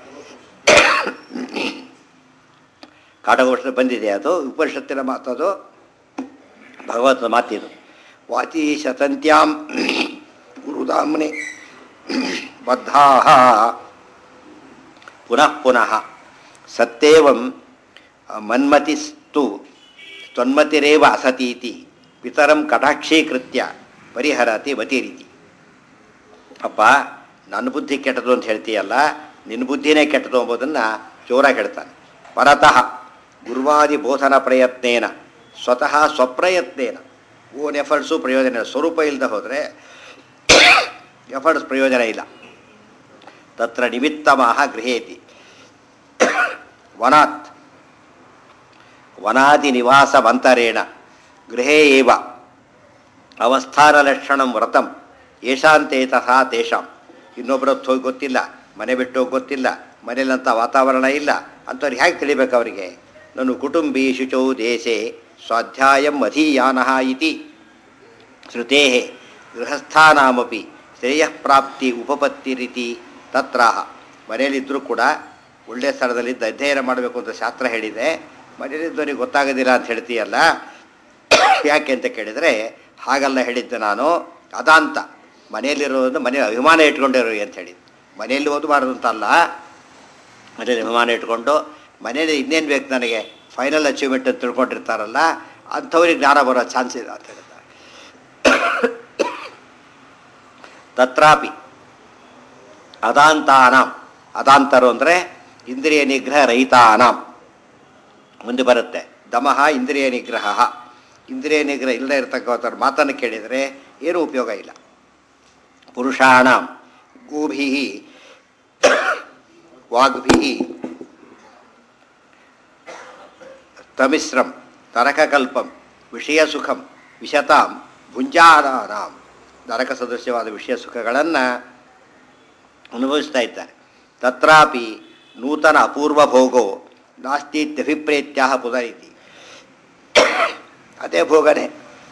ಕಾಟಗೋಷ್ಠ ಬಂದಿದೆ ಅದು ಉಪನಿಷತ್ತಿನ ಮಾತದು ಭಗವತ್ ಮಾತಿದು ವಾಚಿ ಶತಂತ್ಯಾಂ ಗುರುಧಾಮ್ನೆ ಬದ್ಧಾ ಪುನಃ ಪುನಃ ಸತ್ಯೇವಂ ಮನ್ಮತಿಸ್ತು ತ್ವನ್ಮತಿರೇವ ಅಸತೀತಿ ಪಿತರಂ ಕಟಾಕ್ಷೀಕೃತ್ಯ ಪರಿಹರತಿ ಮತಿರೀತಿ ಅಪ್ಪ ನನ್ನ ಬುದ್ಧಿ ಕೆಟ್ಟದು ಅಂತ ಹೇಳ್ತೀಯಲ್ಲ ನಿನ್ನ ಬುದ್ಧಿನೇ ಕೆಟ್ಟದು ಎಂಬುದನ್ನು ಜೋರಾಗಿ ಹೇಳ್ತಾನೆ ಪರತಃ ಗುರುವಾದಿ ಬೋಧನ ಪ್ರಯತ್ನೇನ ಸ್ವತಃ ಸ್ವಪ್ರಯತ್ನೇನ ಓನ್ ಎಫರ್ಟ್ಸು ಪ್ರಯೋಜನ ಇಲ್ಲ ಸ್ವರೂಪ ಇಲ್ಲದೆ ಹೋದರೆ ಎಫರ್ಟ್ಸ್ ಪ್ರಯೋಜನ ಇಲ್ಲ ತತ್ರ ನಿಮಿತ್ತಮಾಹ ಗೃಹೇತಿ ವನಾತ್ ವನಾದಿ ನಿವಾಸವಂತರೇಣ ಗೃಹೇ ಏವ ಅವಸ್ಥಾನಲಕ್ಷಣಂ ವ್ರತಂ ಯಶಾಂತೆ ತಥಾ ತೇಷಾಂ ಇನ್ನೊಬ್ಬರತ್ತು ಹೋಗಿ ಗೊತ್ತಿಲ್ಲ ಮನೆ ಬಿಟ್ಟು ಹೋಗಿ ಗೊತ್ತಿಲ್ಲ ಮನೇಲಂಥ ವಾತಾವರಣ ಇಲ್ಲ ಅಂಥವ್ರಿಗೆ ಹೇಗೆ ತಿಳಿಬೇಕು ಅವರಿಗೆ ನಾನು ಕುಟುಂಬಿ ಶುಚೌ ದೇಶೆ ಸ್ವಾಧ್ಯಾಯಂ ಅಧೀಯಾನಃ ಇತಿ ಶ್ರುತೇ ಗೃಹಸ್ಥಾನಾಮಪಿ ಶ್ರೇಯಃಪ್ರಾಪ್ತಿ ಉಪಪತ್ತಿರಿತಿ ತತ್ರಾಹ ಮನೆಯಲ್ಲಿದ್ದರೂ ಕೂಡ ಒಳ್ಳೆಯ ಸ್ಥಳದಲ್ಲಿದ್ದು ಅಧ್ಯಯನ ಮಾಡಬೇಕು ಅಂತ ಶಾಸ್ತ್ರ ಹೇಳಿದೆ ಮನೆಯಲ್ಲಿದ್ದವರಿಗೆ ಗೊತ್ತಾಗೋದಿಲ್ಲ ಅಂತ ಹೇಳ್ತೀಯಲ್ಲ ಯಾಕೆ ಅಂತ ಕೇಳಿದರೆ ಹಾಗಲ್ಲ ಹೇಳಿದ್ದೆ ನಾನು ಅದಾಂತ ಮನೆಯಲ್ಲಿರೋದು ಮನೆ ಅಭಿಮಾನ ಇಟ್ಕೊಂಡಿರೋ ಅಂತ ಹೇಳಿ ಮನೆಯಲ್ಲಿ ಓದಬಾರ್ದು ಅಂತಲ್ಲ ಮನೇಲಿ ಅಭಿಮಾನ ಇಟ್ಕೊಂಡು ಮನೇಲಿ ಇನ್ನೇನು ಬೇಕು ನನಗೆ ಫೈನಲ್ ಅಚೀವ್ಮೆಂಟ್ ಅಂತ ತಿಳ್ಕೊಂಡಿರ್ತಾರಲ್ಲ ಅಂಥವ್ರಿಗೆ ಜ್ಞಾನ ಬರೋ ಚಾನ್ಸ್ ಇದೆ ಅಂತ ಹೇಳ್ತಾರೆ ತತ್ರಾಪಿ ಅದಾಂತಾನಾಂ ಅದಾಂತರು ಅಂದರೆ ಇಂದ್ರಿಯ ನಿಗ್ರಹ ರಹಿತಾನಾಂ ಮುಂದೆ ಬರುತ್ತೆ ದಮಃ ಇಂದ್ರಿಯ ನಿಗ್ರಹ ಇಂದ್ರಿಯ ನಿಗ್ರಹ ಇಲ್ಲದೆ ಇರತಕ್ಕಂಥವ್ರ ಮಾತನ್ನು ಕೇಳಿದರೆ ಏನೂ ಉಪಯೋಗ ಇಲ್ಲ ಪುರುಷಾಣ ಗೋಭಿ ವಾಗ್ಭಿ ತಮಿಶ್ರಂ ತರಕಕಲ್ಪಂ ವಿಷಯ ಸುಖಂ ವಿಶತಾಂ ಭುಂಜಾನಾಂ ನರಕ ಸದೃಶ್ಯವಾದ ವಿಷಯ ಸುಖಗಳನ್ನು ಅನುಭವಿಸ್ತಾ ಇದ್ದಾರೆ ತತ್ರಾಪಿ ನೂತನ ಅಪೂರ್ವ ಭೋಗೋ ನಾಸ್ತಿತ್ಯಭಿಪ್ರೇತ್ಯ ಪುನರಿತಿ ಅದೇ ಭೋಗನೇ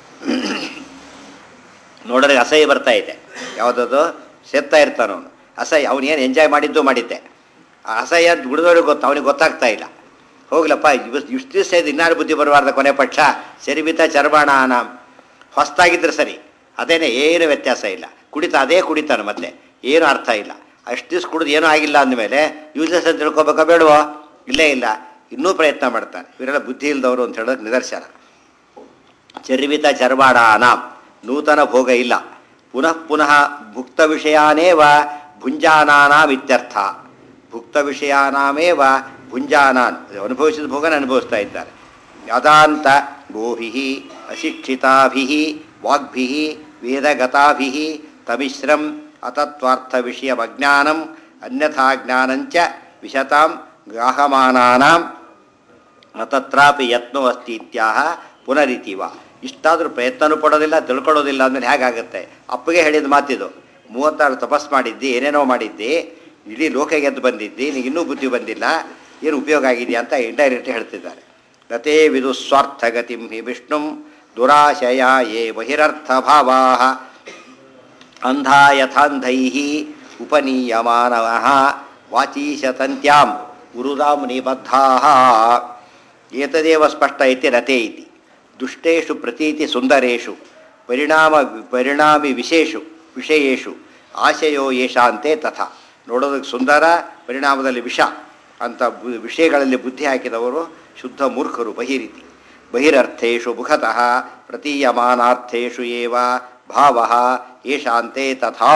ನೋಡಿದ್ರೆ ಅಸಹ್ಯ ಬರ್ತಾ ಇದೆ ಯಾವುದದು ಸೇರ್ತಾ ಇರ್ತಾನವನು ಅಸಹ್ಯ ಅವನೇನು ಎಂಜಾಯ್ ಮಾಡಿದ್ದು ಮಾಡಿದ್ದೆ ಆ ಅಸಹ್ಯ ಬಿಡಿದವ್ರಿಗೆ ಗೊತ್ತು ಅವನಿಗೆ ಗೊತ್ತಾಗ್ತಾ ಇಲ್ಲ ಹೋಗ್ಲಪ್ಪ ಇವ್- ಇಷ್ಟು ದಿವಸ ಇದು ಇನ್ನಾರು ಬುದ್ಧಿ ಬರಬಾರ್ದ ಕೊನೆ ಪಕ್ಷ ಸರಿಬಿತ ಚರ್ಬಾಣ ನಾಂ ಹೊಸ್ತಾಗಿದ್ರೆ ಸರಿ ಅದೇನೆ ಏನು ವ್ಯತ್ಯಾಸ ಇಲ್ಲ ಕುಡಿತ ಅದೇ ಕುಡಿತಾನೆ ಮತ್ತೆ ಏನು ಅರ್ಥ ಇಲ್ಲ ಅಷ್ಟು ದಿವ್ಸ ಕುಡಿದು ಏನೂ ಆಗಿಲ್ಲ ಅಂದಮೇಲೆ ಯೂಸ್ಲೆಸ್ ಅಂತ ತಿಳ್ಕೊಬೇಕಾ ಬೇಡವೋ ಇಲ್ಲೇ ಇಲ್ಲ ಇನ್ನೂ ಪ್ರಯತ್ನ ಮಾಡ್ತಾನೆ ಇವರೆಲ್ಲ ಬುದ್ಧಿ ಇಲ್ಲದವರು ಅಂತ ಹೇಳೋದು ನಿದರ್ಶನ ಚರ್ವಿತ ಚರ್ವಾಡಾನ ನೂತನ ಭೋಗ ಇಲ್ಲ ಪುನಃ ಪುನಃ ಭುಕ್ತ ವಿಷಯಾನೇವ ಭುಂಜಾನಾನಾಂ ಇತ್ಯರ್ಥ ಭುಕ್ತ ವಿಷಯಾನಾಮೇವ ಭುಂಜಾನಾನ್ ಅನುಭವಿಸಿದ ಭೋಗನ ಅನುಭವಿಸ್ತಾ ಇದ್ದಾರೆ ಅದಾಂತ ಗೋಭಿ ಅಶಿಕ್ಷಿತಾಭಿ ವಾಗ್ಭಿ ವೇದಗತಾಭಿ ತಮಿಶ್ರಂ ಅತತ್ವಾರ್ಥ ವಿಷಯಮಜ್ಞಾನಂ ಅನ್ಯಥಾ ಜ್ಞಾನಂಚ ವಿಶತಾಂ ಗ್ರಾಹಮಾನಾನಾಂ ತತ್ರಾಪಿ ಯತ್ನೋ ಅಸ್ತಿ ಇತ್ಯಾಹ ಪುನರಿತಿವ ಇಷ್ಟಾದರೂ ಪ್ರಯತ್ನನೂ ಪಡೋದಿಲ್ಲ ತಿಳ್ಕೊಳ್ಳೋದಿಲ್ಲ ಅಂದಮೇಲೆ ಹೇಗಾಗುತ್ತೆ ಅಪ್ಪಗೆ ಹೇಳಿದ ಮಾತಿದು ಮೂವತ್ತಾರು ತಪಸ್ ಮಾಡಿದ್ದಿ ಏನೇನೋ ಮಾಡಿದ್ದಿ ಇಡೀ ಲೋಕ ಗೆದ್ದು ಬಂದಿದ್ದಿ ನಿನಗೆ ಇನ್ನೂ ಬುದ್ಧಿ ಬಂದಿಲ್ಲ ಏನು ಉಪಯೋಗ ಆಗಿದೆಯಾ ಅಂತ ಇಂಡೈರೆಕ್ಟ್ ಹೇಳ್ತಿದ್ದಾರೆ ರತೇ ವಿದು ಸ್ವಾರ್ಥಗತಿಂ ಹಿ ವಿಷ್ಣುಂ ದುರಾಶಯ ಯೇ ಬಹಿರರ್ಥ ಭಾವಾ ಅಂಧಾ ಯಥಾಂಧೈ ಉಪನೀಯಮಾನವ ವಾಚೀಶತಂತ್ಯಾಂ ಗುರುದಾಂ ನಿಬದ್ಧಾ ಏತದೇವ ಸ್ಪಷ್ಟ ಇತಿ ರತೆ ಇತಿ ದುಷ್ಟೇಷು ಪ್ರತೀತಿ ಸುಂದರೇಷು ಪರಿಣಾಮ ಪರಿಣಾಮಿ ವಿಶೇಷು ವಿಷಯೇಷು ಆಶಯೋ ಯೇಷಾಂತೆ ತಥಾ ನೋಡೋದಕ್ಕೆ ಸುಂದರ ಪರಿಣಾಮದಲ್ಲಿ ವಿಷ ಅಂತ ಬು- ವಿಷಯಗಳಲ್ಲಿ ಬುದ್ಧಿ ಹಾಕಿದವರು ಶುದ್ಧ ಮೂರ್ಖರು ಬಹಿರಿತಿ ಬಹಿರರ್ಥೇಷು ಮುಖತಃ ಪ್ರತೀಯಮಾನಾರ್ಥೇಷು ಏವ ಭಾವ ಯೇಷಾಂತೆ ತಥಾ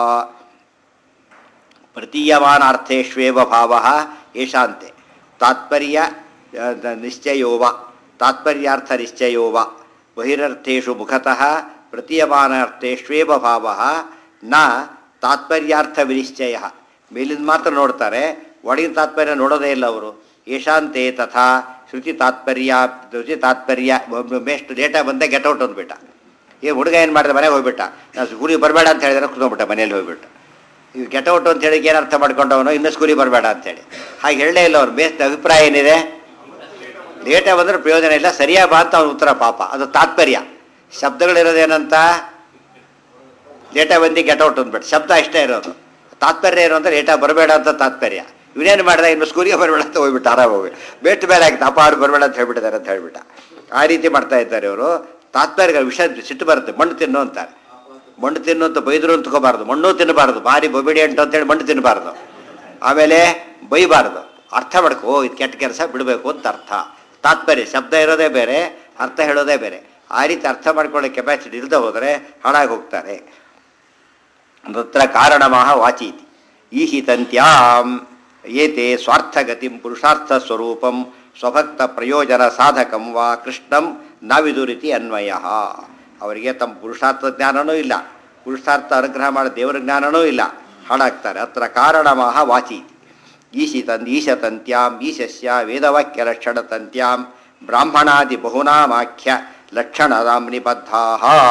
ಪ್ರತೀಯಮಾನಾರ್ಥೇಷ್ವೇವ ಭಾವ ಯೇಷಾಂತೆ ತಾತ್ಪರ್ಯ ಆ, ದ- ನಿಶ್ಚಯೋವ ತಾತ್ಪರ್ಯಾರ್ಥ ನಿಶ್ಚಯೋವ ಬಹಿರರ್ಥೇಷು ಮುಖತಃ ಪ್ರತೀಯಮಾನಾರ್ಥೇಷ್ವೇವ ಭಾವ ನ ತಾತ್ಪರ್ಯಾರ್ಥ ವಿನಿಶ್ಚಯ ಮೇಲಿಂದ ಮಾತ್ರ ನೋಡ್ತಾರೆ ಒಳಗಿನ ತಾತ್ಪರ್ಯ ನೋಡೋದೇ ಇಲ್ಲ ಅವರು ಯಶಾಂತೆ ತಥಾ ಶ್ರುತಿ ತಾತ್ಪರ್ಯ ಶ್ರುತಿ ತಾತ್ಪರ್ಯ ಬೆಸ್ಟ್ ಡೇಟಾ ಬಂದೆ ಗೆಟ್ ಔಟ್ ಅಂದ್ಬಿಟ್ಟ ಈ ಹುಡುಗ ಏನು ಮಾಡಿದ ಮನೆಗೆ ಹೋಗ್ಬಿಟ್ಟ ನಾನು ಸ್ಕೂಲಿಗೆ ಬರಬೇಡ ಅಂತ ಹೇಳಿದ್ರೆ ಕುತ್ಕೊಂಡ್ಬಿಟ್ಟ ಮನೇಲಿ ಹೋಗ್ಬಿಟ್ಟು ಈಗ ಗೆಟ್ ಔಟ್ ಅಂತ ಹೇಳಿ ಏನು ಅರ್ಥ ಮಾಡ್ಕೊಂಡವನು ಇನ್ನೂ ಸ್ಕೂಲಿಗೆ ಬರಬೇಡ ಅಂತೇಳಿ ಹಾಗೆ ಹೇಳಲೇ ಇಲ್ಲ ಅವ್ರು ಬೇಸ್ಟ್ ಅಭಿಪ್ರಾಯ ಏನಿದೆ ಲೇಟಾಗಿ ಬಂದರೆ ಪ್ರಯೋಜನ ಇಲ್ಲ ಸರಿಯಾಗಿ ಬಾ ಅಂತ ಅವ್ನ ಉತ್ತರ ಪಾಪ ಅದು ತಾತ್ಪರ್ಯ ಶಬ್ದಗಳಿರೋದೇನಂತ ಲೇಟಾಗಿ ಬಂದು ಗೆಟ್ ಔಟ್ ಅಂದ್ಬಿಟ್ಟು ಶಬ್ದ ಇಷ್ಟೇ ಇರೋದು ತಾತ್ಪರ್ಯ ಏನು ಅಂದ್ರೆ ಲೇಟಾಗಿ ಬರಬೇಡ ಅಂತ ತಾತ್ಪರ್ಯ ಇವನೇನು ಮಾಡ್ದ ಇನ್ನು ಸ್ಕೂಲಿಗೆ ಬರಬೇಡ ಅಂತ ಹೋಗ್ಬಿಟ್ಟು ಆರಾಮ ಹೋಗಿ ಬೇಟ್ ಬೇರೆ ಆಗ್ತದೆ ಅಪ್ಪ ಅವ್ರು ಬರಬೇಡ ಅಂತ ಹೇಳ್ಬಿಟ್ಟಿದ್ದಾರೆ ಅಂತ ಹೇಳ್ಬಿಟ್ಟ ಆ ರೀತಿ ಮಾಡ್ತಾ ಇದ್ದಾರೆ ಇವರು ತಾತ್ಪರ್ಯ ವಿಷ ಸಿಟ್ಟು ಬರುತ್ತೆ ಮಣ್ಣು ತಿನ್ನು ಅಂತಾರೆ ಮಣ್ಣು ತಿನ್ನು ಅಂತ ಬೈದ್ರು ಅಂತಕೋಬಾರ್ದು ಮಣ್ಣು ತಿನ್ನಬಾರ್ದು ಭಾರಿ ಬೊಬಿಡಿ ಅಂಟು ಅಂತೇಳಿ ಮಣ್ಣು ತಿನ್ನಬಾರ್ದು ಆಮೇಲೆ ಬೈಬಾರ್ದು ಅರ್ಥ ಮಾಡ್ಕೋ ಓ ಇದು ಕೆಟ್ಟ ಕೆಲಸ ಬಿಡಬೇಕು ಅಂತ ಅರ್ಥ ತಾತ್ಪರ್ಯ ಶಬ್ದ ಇರೋದೇ ಬೇರೆ ಅರ್ಥ ಹೇಳೋದೇ ಬೇರೆ ಆ ರೀತಿ ಅರ್ಥ ಮಾಡ್ಕೊಳ್ಳೋ ಕೆಪಾಸಿಟಿ ಇಲ್ಲದೆ ಹೋದರೆ ಹಾಳಾಗಿ ಹೋಗ್ತಾರೆ ತತ್ರ ಕಾರಣಮಃ ವಾಚೀತಿ ಈಹಿತಂತ್ಯಾಂ ಏತೆ ಸ್ವಾರ್ಥಗತಿಂ ಪುರುಷಾರ್ಥ ಸ್ವರೂಪಂ ಸ್ವಭಕ್ತ ಪ್ರಯೋಜನ ಸಾಧಕಂ ವಾ ಕೃಷ್ಣಂ ನಾವಿದುರಿತಿ ಅನ್ವಯ ಅವರಿಗೆ ತಮ್ಮ ಪುರುಷಾರ್ಥ ಜ್ಞಾನನೂ ಇಲ್ಲ ಪುರುಷಾರ್ಥ ಅನುಗ್ರಹ ಮಾಡೋ ದೇವರ ಜ್ಞಾನನೂ ಇಲ್ಲ ಹಾಳಾಗ್ತಾರೆ ಅತ್ರ ಕಾರಣಮಃ ವಾಚೀತಿ ಈಶಿತನ್ ಈಶತಂತ್ಯಾಂ ಈಶಸ್ಯ ವೇದವಾಕ್ಯ ಲಕ್ಷಣತಂತ್ಯಾಂ ಬ್ರಾಹ್ಮಣಾದಿ ಬಹುನಾಮಾಖ್ಯ ಲಕ್ಷಣದಾಂ ನಿಬದ್ಧಾ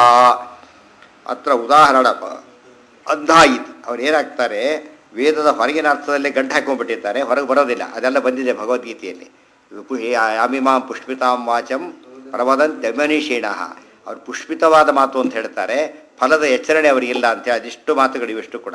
ಅತ್ರ ಉದಾಹರಣ ಅಂಧ ಇತಿ ಅವ್ರು ಏನಾಗ್ತಾರೆ ವೇದದ ಹೊರಗಿನ ಅರ್ಥದಲ್ಲೇ ಗಂಟು ಹಾಕೊಂಡ್ಬಿಟ್ಟಿರ್ತಾರೆ ಹೊರಗೆ ಬರೋದಿಲ್ಲ ಅದೆಲ್ಲ ಬಂದಿದೆ ಭಗವದ್ಗೀತೆಯಲ್ಲಿ ಪು- ಯಾಮಿಮಾಂ ಪುಷ್ಪಿತಾಂ ವಾಚಂ ಪ್ರವದಂತ್ಯಮನೀಷೀಣ ಅವ್ರು ಪುಷ್ಪಿತವಾದ ಮಾತು ಅಂತ ಹೇಳ್ತಾರೆ ಫಲದ ಎಚ್ಚರಣೆ ಅವರಿಗಿಲ್ಲ ಅಂತೇಳಿ ಅದಿಷ್ಟು ಮಾತುಗಳು ಇವಿಷ್ಟು ಕೂಡ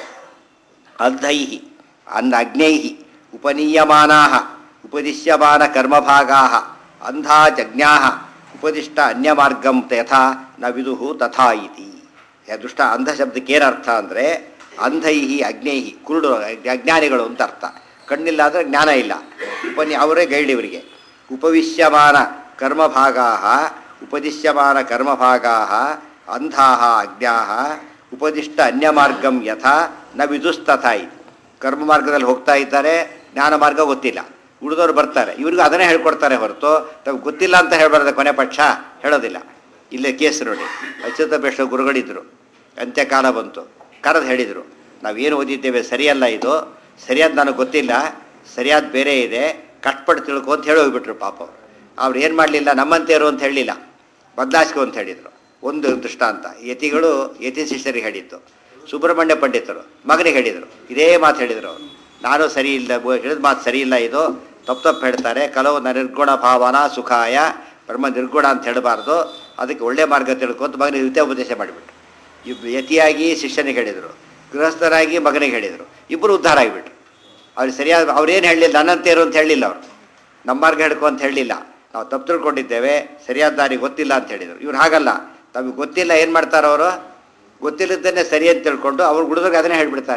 ಅಂಧೈ ಅನ್ನ ಅಗ್ನೈ ಉಪನೀಯಮಾನಾ ಉಪದಿಶ್ಯಮಾನ ಕರ್ಮಭಾಗಾ ಅಂಧಾ ಜಜ್ಞಾ ಉಪದಿಷ್ಟ ಅನ್ಯಮಾರ್ಗಂ ಯಥಾ ನ ವಿದುಹು ತಥಾ ಇತಿ ಯ ದುಷ್ಟ ಅಂಧ ಶಬ್ದಕ್ಕೆ ಏನು ಅರ್ಥ ಅಂದರೆ ಅಂಧೈ ಅಗ್ನೈ ಕುರುಡು ಅಜ್ಞಾನಿಗಳು ಅಂತ ಅರ್ಥ ಕಣ್ಣಿಲ್ಲ ಅಂದರೆ ಜ್ಞಾನ ಇಲ್ಲ ಉಪನಿ ಅವರೇ ಗೈಡ್ ಇವರಿಗೆ ಉಪವಿಶ್ಯಮಾನ ಕರ್ಮಭಾಗಾ ಉಪದಿಶ್ಯಮಾನ ಕರ್ಮಭಾಗಾ ಅಂಧಾ ಅಜ್ಞಾ ಉಪದಿಷ್ಟ ಅನ್ಯಮಾರ್ಗಂ ಯಥಾ ನ ವಿದುಸ್ತಥಾ ಇತಿ ಕರ್ಮ ಮಾರ್ಗದಲ್ಲಿ ಹೋಗ್ತಾ ಇದ್ದಾರೆ ಜ್ಞಾನ ಮಾರ್ಗ ಗೊತ್ತಿಲ್ಲ ಉಳಿದವ್ರು ಬರ್ತಾರೆ ಇವ್ರಿಗೂ ಅದನ್ನೇ ಹೇಳ್ಕೊಡ್ತಾರೆ ಹೊರತು ತಮಗೆ ಗೊತ್ತಿಲ್ಲ ಅಂತ ಹೇಳ್ಬಾರ್ದು ಕೊನೆ ಪಕ್ಷ ಹೇಳೋದಿಲ್ಲ ಇಲ್ಲೇ ಕೇಸ್ ನೋಡಿ ಅಚ್ಯುತ ಬೆಷ್ಟ ಗುರುಗಳಿದ್ರು ಅಂತ್ಯಕಾಲ ಬಂತು ಕರೆದು ಹೇಳಿದರು ನಾವೇನು ಓದಿದ್ದೇವೆ ಸರಿಯಲ್ಲ ಇದು ಸರಿಯಾದ ನನಗೆ ಗೊತ್ತಿಲ್ಲ ಸರಿಯಾದ ಬೇರೆ ಇದೆ ಕಟ್ಪಟ್ಟು ತಿಳ್ಕೊ ಅಂತ ಹೇಳಿ ಹೋಗ್ಬಿಟ್ರು ಪಾಪ ಅವರು ಅವ್ರು ಏನು ಮಾಡಲಿಲ್ಲ ನಮ್ಮಂತೆಯರು ಅಂತ ಹೇಳಲಿಲ್ಲ ಬದಲಾಯಿಸ್ಕೊ ಅಂತ ಹೇಳಿದರು ಒಂದು ದೃಷ್ಟಾಂತ ಯತಿಗಳು ಯತಿ ಶಿಷ್ಯರಿಗೆ ಹೇಳಿದ್ದು ಸುಬ್ರಹ್ಮಣ್ಯ ಪಂಡಿತರು ಮಗನಿಗೆ ಹೇಳಿದರು ಇದೇ ಮಾತು ಹೇಳಿದರು ಅವರು ನಾನು ಸರಿ ಇಲ್ಲ ಬ- ಹೇಳಿದ ಮಾತು ಸರಿ ಇಲ್ಲ ಇದು ತಪ್ಪು ತಪ್ಪು ಹೇಳ್ತಾರೆ ಕೆಲವು ನಿರ್ಗುಣ ಭಾವನ ಸುಖಾಯ ಬ್ರಹ್ಮ ನಿರ್ಗುಣ ಅಂತ ಹೇಳಬಾರ್ದು ಅದಕ್ಕೆ ಒಳ್ಳೆ ಮಾರ್ಗ ತಿಳ್ಕೊಂತ ಮಗನಿಗೆ ಹಿತ ಉಪದೇಶ ಮಾಡಿಬಿಟ್ರು ಇಬ್ ಯತಿಯಾಗಿ ಶಿಷ್ಯನಿಗೆ ಹೇಳಿದರು ಗೃಹಸ್ಥರಾಗಿ ಮಗನಿಗೆ ಹೇಳಿದರು ಇಬ್ಬರು ಉದ್ಧಾರ ಆಗಿಬಿಟ್ರು ಅವ್ರು ಸರಿಯಾದ ಅವ್ರೇನು ಹೇಳಲಿಲ್ಲ ನನ್ನಂತೇರು ಅಂತ ಹೇಳಲಿಲ್ಲ ಅವರು ನಮ್ಮ ಮಾರ್ಗ ಹಿಡ್ಕೊ ಅಂತ ಹೇಳಲಿಲ್ಲ ನಾವು ತಪ್ಪು ತಿಳ್ಕೊಂಡಿದ್ದೇವೆ ಸರಿಯಾದ ದಾರಿ ಗೊತ್ತಿಲ್ಲ ಅಂತ ಹೇಳಿದರು ಇವ್ರು ಹಾಗಲ್ಲ ತಮಗೆ ಗೊತ್ತಿಲ್ಲ ಏನು ಮಾಡ್ತಾರೆ ಅವರು ಗೊತ್ತಿಲ್ಲದನ್ನೇ ಸರಿ ಅಂತ ತಿಳ್ಕೊಂಡು ಅವ್ರು ಹುಡುಗರಿಗೆ ಅದನ್ನೇ ಹೇಳ್ಬಿಡ್ತಾರೆ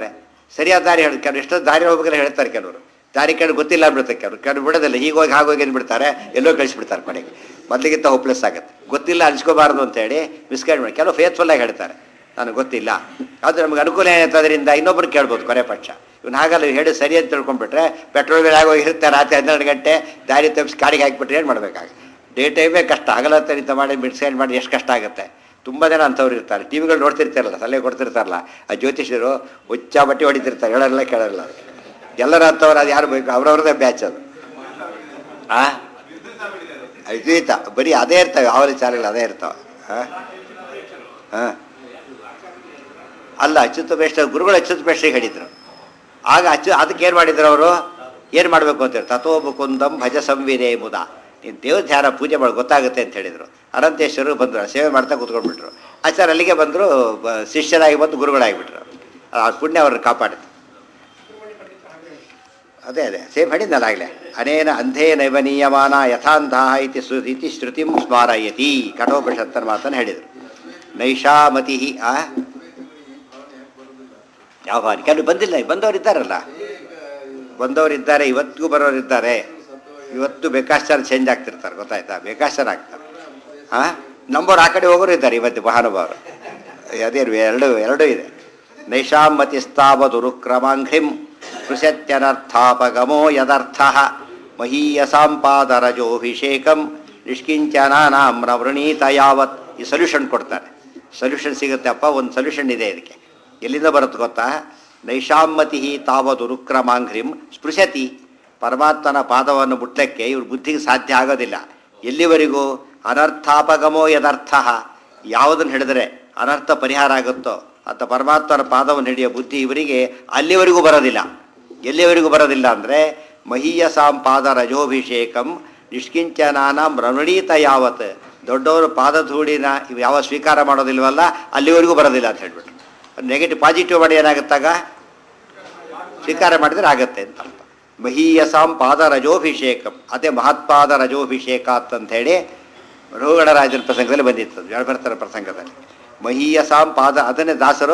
ಸರಿಯಾದ ದಾರಿ ಹೇಳಿ ಕೆಲವರು ಎಷ್ಟೋ ದಾರಿ ಹೋಗ್ಬೇಕಾದ್ರೆ ಹೇಳ್ತಾರೆ ಕೆಲವರು ದಾರಿ ಕೇಳಿ ಗೊತ್ತಿಲ್ಲ ಬಿಡುತ್ತೆ ಕೆಲವರು ಕೆಲವರು ಬಿಡೋದಿಲ್ಲ ಹೀಗೋಗಿ ಹಾಗೋಗಿ ಏನು ಬಿಡ್ತಾರೆ ಎಲ್ಲೋ ಕಳಿಸ್ಬಿಡ್ತಾರೆ ಕೊನೆಗೆ ಮೊದಲಿಗಿಂತ ಹೋಪ್ಲೆಸ್ ಆಗುತ್ತೆ ಗೊತ್ತಿಲ್ಲ ಅನ್ಸ್ಕೋಬಾರ್ದು ಅಂತೇಳಿ ಮಿಸ್ಗೈಡ್ ಮಾಡಿ ಕೆಲವು ಫೇತ್ಫುಲ್ಲಾಗಿ ಹೇಳ್ತಾರೆ ನನಗೆ ಗೊತ್ತಿಲ್ಲ ಅದು ನಮ್ಗೆ ಅನುಕೂಲ ಏನಾಯ್ತು ಅದರಿಂದ ಇನ್ನೊಬ್ರು ಕೇಳ್ಬೋದು ಕೊನೆ ಪಕ್ಷ ಇವ್ನು ಹಾಗಲ್ಲ ಇವ್ನು ಹೇಳಿ ಸರಿ ಅಂತ ತಿಳ್ಕೊಂಡ್ಬಿಟ್ರೆ ಪೆಟ್ರೋಲ್ ಬೆಲೆ ಆಗೋಗಿ ಇರುತ್ತೆ ರಾತ್ರಿ ಹನ್ನೆರಡು ಗಂಟೆ ದಾರಿ ತಪ್ಪಿಸಿ ಕಾಡಿಗೆ ಹಾಕಿಬಿಟ್ರೆ ಏನು ಮಾಡಬೇಕಾಗ ಡೇ ಟೈಮೇ ಕಷ್ಟ ಹಗಲತ್ತರಿತ ಮಾಡಿ ಮಿಡ್ಸೈಡ್ ಮಾಡಿ ಎಷ್ಟು ಕಷ್ಟ ಆಗುತ್ತೆ ತುಂಬ ಜನ ಅಂಥವ್ರು ಇರ್ತಾರೆ ಟಿ ವಿಗಳು ನೋಡ್ತಿರ್ತಾರಲ್ಲ ಸಲಹೆ ಕೊಡ್ತಿರ್ತಾರಲ್ಲ ಆ ಜ್ಯೋತಿಷರು ಹುಚ್ಚ ಬಟ್ಟೆ ಹೊಡಿತಿರ್ತಾರೆ ಹೇಳಲ್ಲ ಕೇಳಲ್ಲ ಎಲ್ಲರ ಅಂಥವ್ರು ಅದು ಯಾರು ಬೇಕು ಅವ್ರವ್ರದ್ದೇ ಬ್ಯಾಚ್ ಅದು ಆ ಅದ್ವೈತ ಬರೀ ಅದೇ ಇರ್ತವೆ ಅವರ ಚಾಲೆಗಳು ಅದೇ ಇರ್ತಾವೆ ಹಾಂ ಹಾಂ ಅಲ್ಲ ಅಚ್ಯುತ ಮೇಷ್ಟ್ರ ಗುರುಗಳು ಅಚ್ಯುತ ಮೇಷ್ಟ್ರಿಗೆ ಹೇಳಿದ್ರು ಆಗ ಅಚ್ಚು ಅದಕ್ಕೆ ಏನು ಮಾಡಿದ್ರು ಅವರು ಏನು ಮಾಡಬೇಕು ಅಂತೇಳಿ ತಥೋ ಮುಕುಂದಂ ಭಜ ಸಂವಿರೇ ಮುದ ನೀನು ದೇವ್ರ ಧ್ಯಾನ ಪೂಜೆ ಮಾಡಿ ಗೊತ್ತಾಗುತ್ತೆ ಅಂತ ಹೇಳಿದರು ಅನಂತೇಶ್ವರರು ಬಂದರು ಸೇವೆ ಮಾಡ್ತಾ ಕೂತ್ಕೊಂಡ್ಬಿಟ್ರು ಆಚಾರ್ಯ ಅಲ್ಲಿಗೆ ಬಂದರು ಶಿಷ್ಯರಾಗಿ ಬಂದು ಗುರುಗಳಾಗಿಬಿಟ್ರು ಆ ಪುಣ್ಯ ಅವ್ರನ್ನ ಕಾಪಾಡಿತು ಅದೇ ಅದೇ ಸೇಮ್ ಹೇಳಿದ್ನಲ್ಲ ಆಗಲೇ ಅನೇನ ಅಂಧೇನೈವ ನಿಯಮಾನ ಯಥಾಂತಹ ಇತಿ ಸು ಇತಿ ಶ್ರುತಿಂ ಸ್ಮಾರಯತಿ ಕಠೋಪನಿಷತ್ತನ ಮಾತನ್ನು ಹೇಳಿದರು ನೈಷಾಮತಿ ಆ ಯಾವ ಹಾನಿ ಕೆಲವು ಬಂದಿಲ್ಲ ಬಂದವರು ಇದ್ದಾರಲ್ಲ ಬಂದವರು ಇದ್ದಾರೆ ಇವತ್ತಿಗೂ ಬರೋರಿದ್ದಾರೆ ಇವತ್ತು ಬೇಕಾಷ್ಟು ಚೇಂಜ್ ಆಗ್ತಿರ್ತಾರೆ ಗೊತ್ತಾಯ್ತಾ ಬೇಕಾಷ್ಟು ಜನ ಆಗ್ತಾರೆ ಹಾಂ ನಂಬರ್ ಆ ಕಡೆ ಹೋಗೋರು ಇದ್ದಾರೆ ಇವತ್ತು ಮಹಾನುಭಾವರು ಅದೇನು ಎರಡು ಎರಡೂ ಇದೆ ನೈಷಾಮತಿಸ್ತಾವದುರುಕ್ರಮಾಂಘ್ರಿಂ ಸ್ಪೃಶತ್ಯನರ್ಥಾಪಗಮೋ ಯದರ್ಥ ಮಹೀಯಸಾಂಪಾದರಜೋಭಿಷೇಕಂ ನಿಷ್ಕಿಂಚನಾನಾಂ ನವೃಣೀತ ಯಾವತ್ ಈ ಸೊಲ್ಯೂಷನ್ ಕೊಡ್ತಾರೆ ಸೊಲ್ಯೂಷನ್ ಸಿಗುತ್ತಪ್ಪ ಒಂದು ಸೊಲ್ಯೂಷನ್ ಇದೆ ಇದಕ್ಕೆ ಎಲ್ಲಿಂದ ಬರುತ್ತೆ ಗೊತ್ತಾ ನೈಷಾಮತಿ ತಾವದುರುಕ್ರಮಾಂಘ್ರಿಂ ಸ್ಪೃಶತಿ ಪರಮಾತ್ಮನ ಪಾದವನ್ನು ಮುಟ್ಲಕ್ಕೆ ಇವ್ರ ಬುದ್ಧಿಗೆ ಸಾಧ್ಯ ಆಗೋದಿಲ್ಲ ಎಲ್ಲಿವರೆಗೂ ಅನರ್ಥಾಪಗಮೋ ಯದರ್ಥ ಯಾವುದನ್ನು ಹಿಡಿದ್ರೆ ಅನರ್ಥ ಪರಿಹಾರ ಆಗುತ್ತೋ ಅಂತ ಪರಮಾತ್ಮನ ಪಾದವನ್ನು ಹಿಡಿಯೋ ಬುದ್ಧಿ ಇವರಿಗೆ ಅಲ್ಲಿವರೆಗೂ ಬರೋದಿಲ್ಲ ಎಲ್ಲಿವರೆಗೂ ಬರೋದಿಲ್ಲ ಅಂದರೆ ಮಹೀಯಸಾಂ ಪಾದ ರಜೋಭಿಷೇಕಂ ನಿಷ್ಕಿಂಚನಾನಾಂ ರಮಣೀತ ಯಾವತ್ ದೊಡ್ಡವರು ಪಾದಧೂಳಿನ ಇವು ಯಾವ ಸ್ವೀಕಾರ ಮಾಡೋದಿಲ್ವಲ್ಲ ಅಲ್ಲಿವರೆಗೂ ಬರೋದಿಲ್ಲ ಅಂತ ಹೇಳ್ಬಿಟ್ರು ನೆಗೆಟಿವ್ ಪಾಸಿಟಿವ್ ಮಾಡಿ ಏನಾಗುತ್ತಾಗ ಸ್ವೀಕಾರ ಮಾಡಿದ್ರೆ ಆಗತ್ತೆ ಅಂತ ಅರ್ಥ ಮಹೀಯಸಾಂ ಪಾದ ರಜೋಭಿಷೇಕಂ ಅದೇ ಮಹತ್ಪಾದ ರಜೋಭಿಷೇಕ ಅಂತ ಹೇಳಿ ರೋಗಣರಾಜನ ಪ್ರಸಂಗದಲ್ಲಿ ಬಂದಿತ್ತು ಜಳಭರ್ತರ ಪ್ರಸಂಗದಲ್ಲಿ ಮಹೀಯಸಾಂ ಪಾದ ಅದನ್ನೇ ದಾಸರು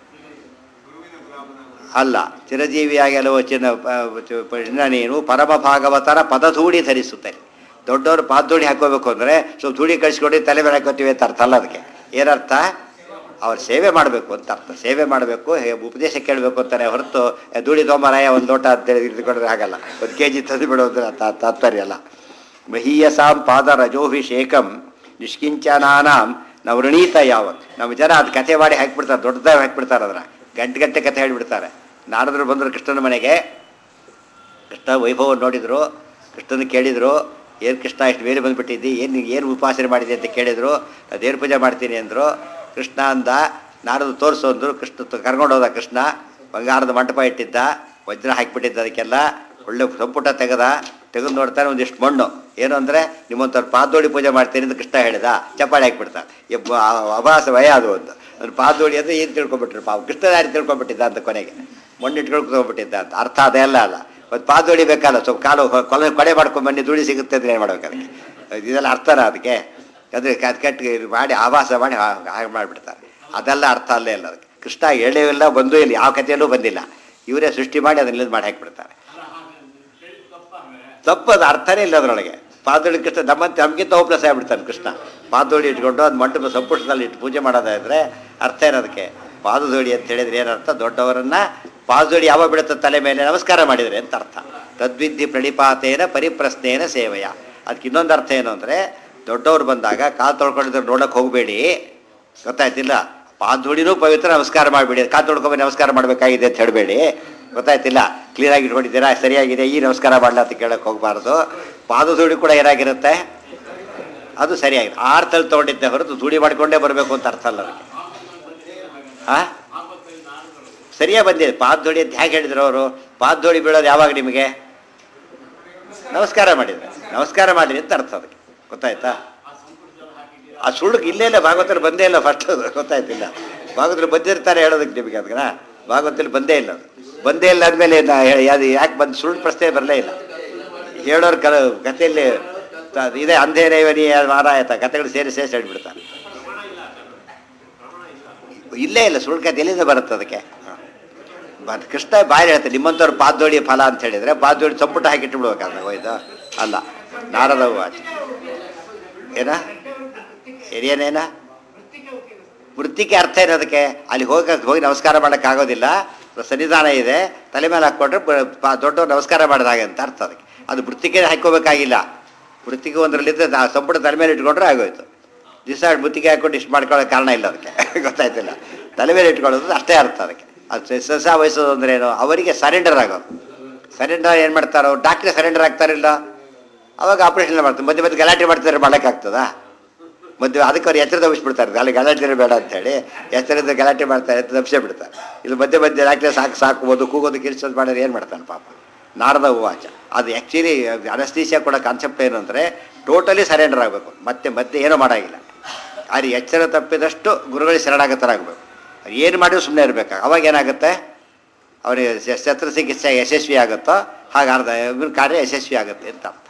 ಅಲ್ಲ ಚಿರಜೀವಿಯಾಗಿ ಅಲವಚಿನ ನೀನು ಪರಮ ಭಾಗವತರ ಪದಧೂಳಿ ಧರಿಸುತ್ತಾರೆ ದೊಡ್ಡವರು ಪಾದಧೂಳಿ ಹಾಕೋಬೇಕು ಅಂದರೆ ಸ್ವಲ್ಪ ಧೂಳಿ ಕಳಿಸ್ಕೊಂಡು ತಲೆ ಮೇಲೆ ಹಾಕೋತೀವಿ ಅಂತ ಅರ್ಥ ಅಲ್ಲ ಅದಕ್ಕೆ ಏನರ್ಥ ಅವ್ರು ಸೇವೆ ಮಾಡಬೇಕು ಅಂತ ಅರ್ಥ ಸೇವೆ ಮಾಡಬೇಕು ಉಪದೇಶ ಕೇಳಬೇಕು ಅಂತಾರೆ ಹೊರತು ಏ, ಧೂಳಿ ತೊಂಬರಾಯ ಒಂದು ಲೋಟ ಅಂತೇಳಿ ಇಟ್ಕೊಂಡ್ರೆ ಆಗಲ್ಲ ಒಂದು ಕೆ ಜಿ ತಂದು ಬಿಡೋದು ತಾ- ತಾತ್ಪರ್ಯ ಅಲ್ಲ ಮಹೀಯಸಾಂ ಪಾದ ರಜೋಭಿಷೇಕಂ ನಿಷ್ಕಿಂಚನಾನಾಂ ನಾವು ಋಣೀತ ಯಾವತ್ ನಮ್ಮ ಜನ ಅದು ಕಥೆ ಮಾಡಿ ಹಾಕಿಬಿಡ್ತಾರೆ ದೊಡ್ಡದಾಗಿ ಹಾಕಿಬಿಡ್ತಾರೆ ಅದನ್ನ ಗಂಟೆ ಗಂಟೆ ಕಥೆ ಹೇಳಿಬಿಡ್ತಾರೆ ನಾರದರು ಬಂದರು ಕೃಷ್ಣನ ಮನೆಗೆ ಕೃಷ್ಣ ವೈಭವ ನೋಡಿದರು ಕೃಷ್ಣನ ಕೇಳಿದರು ಏನು ಕೃಷ್ಣ ಇಷ್ಟು ಮೇಲೆ ಬಂದುಬಿಟ್ಟಿದ್ದಿ ಏನು ಏನು ಉಪಾಸನೆ ಮಾಡಿದೆ ಅಂತ ಕೇಳಿದರು ಅದೇನು ಪೂಜೆ ಮಾಡ್ತೀನಿ ಅಂದರು ಕೃಷ್ಣ ಅಂದ ನಾರದು ತೋರಿಸು ಅಂದರು ಕೃಷ್ಣ ತ- ಕರ್ಕೊಂಡು ಹೋದ ಕೃಷ್ಣ ಬಂಗಾರದ ಮಂಟಪ ಇಟ್ಟಿದ್ದ ವಜ್ರ ಹಾಕಿಬಿಟ್ಟಿದ್ದ ಅದಕ್ಕೆಲ್ಲ ಒಳ್ಳೆ ಸಂಪುಟ ತೆಗೆದ ತೆಗೆದು ನೋಡ್ತಾನೆ ಒಂದಿಷ್ಟು ಮಣ್ಣು ಏನು ಅಂದರೆ ನಿಮ್ಮಂಥವ್ರು ಪಾದೋಡಿ ಪೂಜೆ ಮಾಡ್ತೀನಿ ಅಂತ ಕೃಷ್ಣ ಹೇಳಿದ ಚಪ್ಪಾಳೆ ಹಾಕ್ಬಿಡ್ತಾನೆ ಎಬ್ಬ ಅಭಾಸ ಭಯ ಅದು ಒಂದು ಅವ್ನು ಪಾದೋಡಿ ಅಂದರೆ ಏನು ತಿಳ್ಕೊಬಿಟ್ರು ಪಾಪ ಕೃಷ್ಣ ಯಾರು ತಿಳ್ಕೊಬಿಟ್ಟಿದ್ದ ಅಂತ ಕೊನೆಗೆ ಮಣ್ಣು ಇಟ್ಕೊಂಡು ಕೂತ್ಕೊಂಡ್ಬಿಟ್ಟಿದ್ದ ಅಂತ ಅರ್ಥ ಅದೆಲ್ಲ ಅಲ್ಲ ಮತ್ತು ಪಾದ ಹೊಡಿಬೇಕಲ್ಲ ಸ್ವಲ್ಪ ಕಾಲು ಹೊ- ಕೊಲೆ ಕೊಡೆ ಮಾಡ್ಕೊಂಡು ಬನ್ನಿ ಧೂಳಿ ಸಿಗುತ್ತೆ ಅಂದ್ರೆ ಏನು ಮಾಡ್ಬೇಕು ಅದಕ್ಕೆ ಇದೆಲ್ಲ ಅರ್ಥನ ಅದಕ್ಕೆ ಅದ್ರ ಕಟ್ ಕಟ್ ಇದು ಮಾಡಿ ಆಭಾಸ ಮಾಡಿ ಹಾ- ಹಾಗೆ ಮಾಡಿಬಿಡ್ತಾರೆ ಅದೆಲ್ಲ ಅರ್ಥ ಅಲ್ಲೇ ಇಲ್ಲ ಅದಕ್ಕೆ ಕೃಷ್ಣ ಹೇಳೇ ಇಲ್ಲ ಬಂದೂ ಇಲ್ಲ ಯಾವ ಕಥೆಯಲ್ಲೂ ಬಂದಿಲ್ಲ ಇವರೇ ಸೃಷ್ಟಿ ಮಾಡಿ ಅದನ್ನೆಲ್ಲ ಮಾಡಿ ಹಾಕಿಬಿಡ್ತಾರೆ ತಪ್ಪದು ಅರ್ಥನೇ ಇಲ್ಲ ಅದರೊಳಗೆ ಪಾದೋಳಿ ಕೃಷ್ಣ ನಮ್ಮಂತೆ ನಮಗಿಂತ ಹೋಪ್ಲೆಸ್ ಆಗಿಬಿಡ್ತಾನೆ ಕೃಷ್ಣ ಪಾದೋಳಿ ಇಟ್ಕೊಂಡು ಅದು ಮಂಟಪ ಸಂಪುಟದಲ್ಲಿ ಇಟ್ಟು ಪೂಜೆ ಮಾಡೋದಾದ್ರೆ ಅರ್ಥ ಏನದಕ್ಕೆ ಪಾದದೋಡಿ ಅಂತ ಹೇಳಿದ್ರೆ ಏನರ್ಥ ದೊಡ್ಡವರನ್ನ ಪಾದೋಡಿ ಯಾವಾಗ ಬಿಡುತ್ತೆ ತಲೆ ಮೇಲೆ ನಮಸ್ಕಾರ ಮಾಡಿದರೆ ಅಂತ ಅರ್ಥ ತದ್ವಿಧಿ ಪ್ರಣಿಪಾತೇನ ಪರಿಪ್ರಶ್ನೇನ ಸೇವೆಯ ಅದಕ್ಕೆ ಇನ್ನೊಂದು ಅರ್ಥ ಏನು ಅಂದರೆ ದೊಡ್ಡವ್ರು ಬಂದಾಗ ಕಾಲು ತೊಳ್ಕೊಂಡಿದ್ರೆ ನೋಡಕ್ಕೆ ಹೋಗಬೇಡಿ ಗೊತ್ತಾಯ್ತಿಲ್ಲ ಪಾದೋಡಿನೂ ಪವಿತ್ರ ನಮಸ್ಕಾರ ಮಾಡಿಬಿಡಿ ಕಾಲು ತೊಳ್ಕೊಂಬ ನಮಸ್ಕಾರ ಮಾಡಬೇಕಾಗಿದೆ ಅಂತ ಹೇಳಬೇಡಿ ಗೊತ್ತಾಯ್ತಿಲ್ಲ ಕ್ಲೀನಾಗಿ ಇಟ್ಕೊಂಡಿದ್ದೀರಾ ಸರಿಯಾಗಿದೆ ಈ ನಮಸ್ಕಾರ ಮಾಡಲ ಅಂತ ಕೇಳಕ್ಕೆ ಹೋಗಬಾರ್ದು ಪಾದಧೂಳಿ ಕೂಡ ಏನಾಗಿರುತ್ತೆ ಅದು ಸರಿಯಾಗಿದೆ ಆರ್ತಲ್ಲಿ ತೊಗೊಂಡಿದ್ದೆ ಹೊರತು ಧೂಳಿ ಮಾಡಿಕೊಂಡೇ ಬರಬೇಕು ಅಂತ ಅರ್ಥ ಅಲ್ಲ ಅದಕ್ಕೆ ಆ ಸರಿಯಾಗಿ ಬಂದಿದೆ ಪಾದಧೂಳಿ ಅಂತ ಹೇಗೆ ಹೇಳಿದ್ರು ಅವರು ಪಾದಧೂಳಿ ಬೀಳೋದು ಯಾವಾಗ ನಿಮಗೆ ನಮಸ್ಕಾರ ಮಾಡಿದ್ರೆ ನಮಸ್ಕಾರ ಮಾಡಿರಿ ಅಂತ ಅರ್ಥ ಅದಕ್ಕೆ ಗೊತ್ತಾಯ್ತಾ ಆ ಸುಳ್ಳು ಇಲ್ಲೇ ಇಲ್ಲ ಭಾಗವತರು ಬಂದೇ ಇಲ್ಲ ಫಸ್ಟ್ ಅದು ಗೊತ್ತಾಯ್ತಿಲ್ಲ ಭಾಗವತರು ಬಂದಿರ್ತಾರೆ ಹೇಳೋದಕ್ಕೆ ನಿಮಗೆ ಅದನ್ನ ಭಾಗವತಲ್ಲಿ ಬಂದೇ ಇಲ್ಲ ಅದು ಬಂದೇ ಇಲ್ಲ ಅಂದಮೇಲೆ ಅದು ಯಾಕೆ ಬಂದು ಸುಳ್ಳು ಪ್ರಶ್ನೆ ಬರಲೇ ಇಲ್ಲ ಹೇಳೋರು ಕಲ ಕಥೆಯಲ್ಲಿ ತ- ಇದೇ ಅಂಧೇರೇವನಿ ಮಾರಾಯತ ಕಥೆಗಳು ಸೇರಿ ಸೇರಿಸಿ ಹೇಳ್ಬಿಡ್ತಾರೆ ಇಲ್ಲೇ ಇಲ್ಲ ಸುಳ್ಳು ಕಥೆ ಎಲ್ಲಿಂದ ಬರುತ್ತೆ ಅದಕ್ಕೆ ಬ- ಕೃಷ್ಣ ಬಾಯಿ ಹೇಳ್ತಾರೆ ನಿಮ್ಮಂಥವ್ರು ಪಾದೋಳಿ ಫಲ ಅಂತ ಹೇಳಿದ್ರೆ ಪಾದೋಳಿ ಸಂಪುಟ ಹಾಕಿಟ್ಟು ಬಿಡ್ಬೇಕಾದ್ರೆ ಹೋಯ್ತು ಅಲ್ಲ ನಾರದ ವಾಚ ಏನ ಏನೇನ ವೃತ್ತಿಗೆ ಅರ್ಥ ಇರೋದಕ್ಕೆ ಅಲ್ಲಿ ಹೋಗಿ ಹೋಗಿ ನಮಸ್ಕಾರ ಮಾಡೋಕ್ಕಾಗೋದಿಲ್ಲ ಸನ್ನಿಧಾನ ಇದೆ ತಲೆ ಮೇಲೆ ಹಾಕ್ಕೊಂಡ್ರೆ ಬ- ಪ- ದೊಡ್ಡವ್ರು ನಮಸ್ಕಾರ ಮಾಡಿದಾಗ ಅಂತ ಅರ್ಥ ಅದಕ್ಕೆ ಅದು ವೃತ್ತಿಗೆ ಹಾಕ್ಕೋಬೇಕಾಗಿಲ್ಲ ವೃತ್ತಿಗೆ ಒಂದರಲ್ಲಿದ್ದ ನಾ ಸಂಪುಟ ತಲೆ ಮೇಲೆ ಇಟ್ಕೊಂಡ್ರೆ ಆಗೋಯ್ತು ದಿವಸ ಬುತ್ತಿಗೆ ಹಾಕ್ಕೊಂಡು ಇಷ್ಟು ಮಾಡ್ಕೊಳ್ಳೋ ಕಾರಣ ಇಲ್ಲ ಅದಕ್ಕೆ ಗೊತ್ತಾಯ್ತಿಲ್ಲ ತಲೆ ಮೇಲೆ ಇಟ್ಕೊಳ್ಳೋದು ಅಷ್ಟೇ ಅರ್ಥ ಅದಕ್ಕೆ ಅದು ಸಸ ವಹಿಸೋದು ಅಂದ್ರೆ ಏನು ಅವರಿಗೆ ಸರೆಂಡರ್ ಆಗೋದು ಸರೆಂಡರ್ ಏನು ಮಾಡ್ತಾರೋ ಡಾಕ್ಟ್ರೆ ಸರೆಂಡರ್ ಆಗ್ತಾರಿಲ್ಲ ಅವಾಗ ಆಪರೇಷನ್ ಮಾಡ್ತಾರೆ ಮಧ್ಯೆ ಮಧ್ಯೆ ಗಲಾಟೆ ಮಾಡ್ತಾರೆ ಮಾಡೋಕ್ಕಾಗ್ತದಾ ಮಧ್ಯೆ ಅದಕ್ಕೆ ಅವ್ರು ಎಚ್ಚರದ ವಹಿಸ್ಬಿಡ್ತಾರೆ ಅಲ್ಲಿ ಗಲಾಟೆ ಬೇಡ ಅಂತೇಳಿ ಎಚ್ಚರದ ಗಲಾಟೆ ಮಾಡ್ತಾರೆ ತಪ್ಪಿಸೇ ಬಿಡ್ತಾರೆ ಇದು ಮಧ್ಯೆ ಮಧ್ಯೆ ಡಾಕ್ಟ್ರೆ ಸಾಕು ಸಾಕುವುದು ಕೂಗೋದು ಕಿರಿಸೋದು ಮಾಡಿದ್ರೆ ಏನು ಮಾಡ್ತಾನೆ ಪಾಪ ನಾರದ ಉವಾಚ ಅದು ಆ್ಯಕ್ಚುಲಿ ಅನಸ್ತೀಸಿಯಾ ಕೊಡೋ ಕಾನ್ಸೆಪ್ಟ್ ಏನು ಅಂದರೆ ಟೋಟಲಿ ಸರೆಂಡರ್ ಆಗಬೇಕು ಮತ್ತೆ ಮತ್ತೆ ಏನೂ ಮಾಡೋಂಗಿಲ್ಲ ಅಲ್ಲಿ ಎಚ್ಚರ ತಪ್ಪಿದಷ್ಟು ಗುರುಗಳಿಗೆ ಶರಣಾಗತರಾಗಬೇಕು ಏನು ಮಾಡಿದ್ರು ಸುಮ್ಮನೆ ಇರಬೇಕು ಅವಾಗ ಏನಾಗುತ್ತೆ ಅವರಿಗೆ ಶ- ಶಸ್ತ್ರಚಿಕಿತ್ಸೆ ಯಶಸ್ವಿ ಆಗುತ್ತೋ ಹಾಗೆ ಅರ್ಧ ಇವ್ರ ಕಾರ್ಯ ಯಶಸ್ವಿ ಆಗುತ್ತೆ ಅಂತ ಅರ್ಥ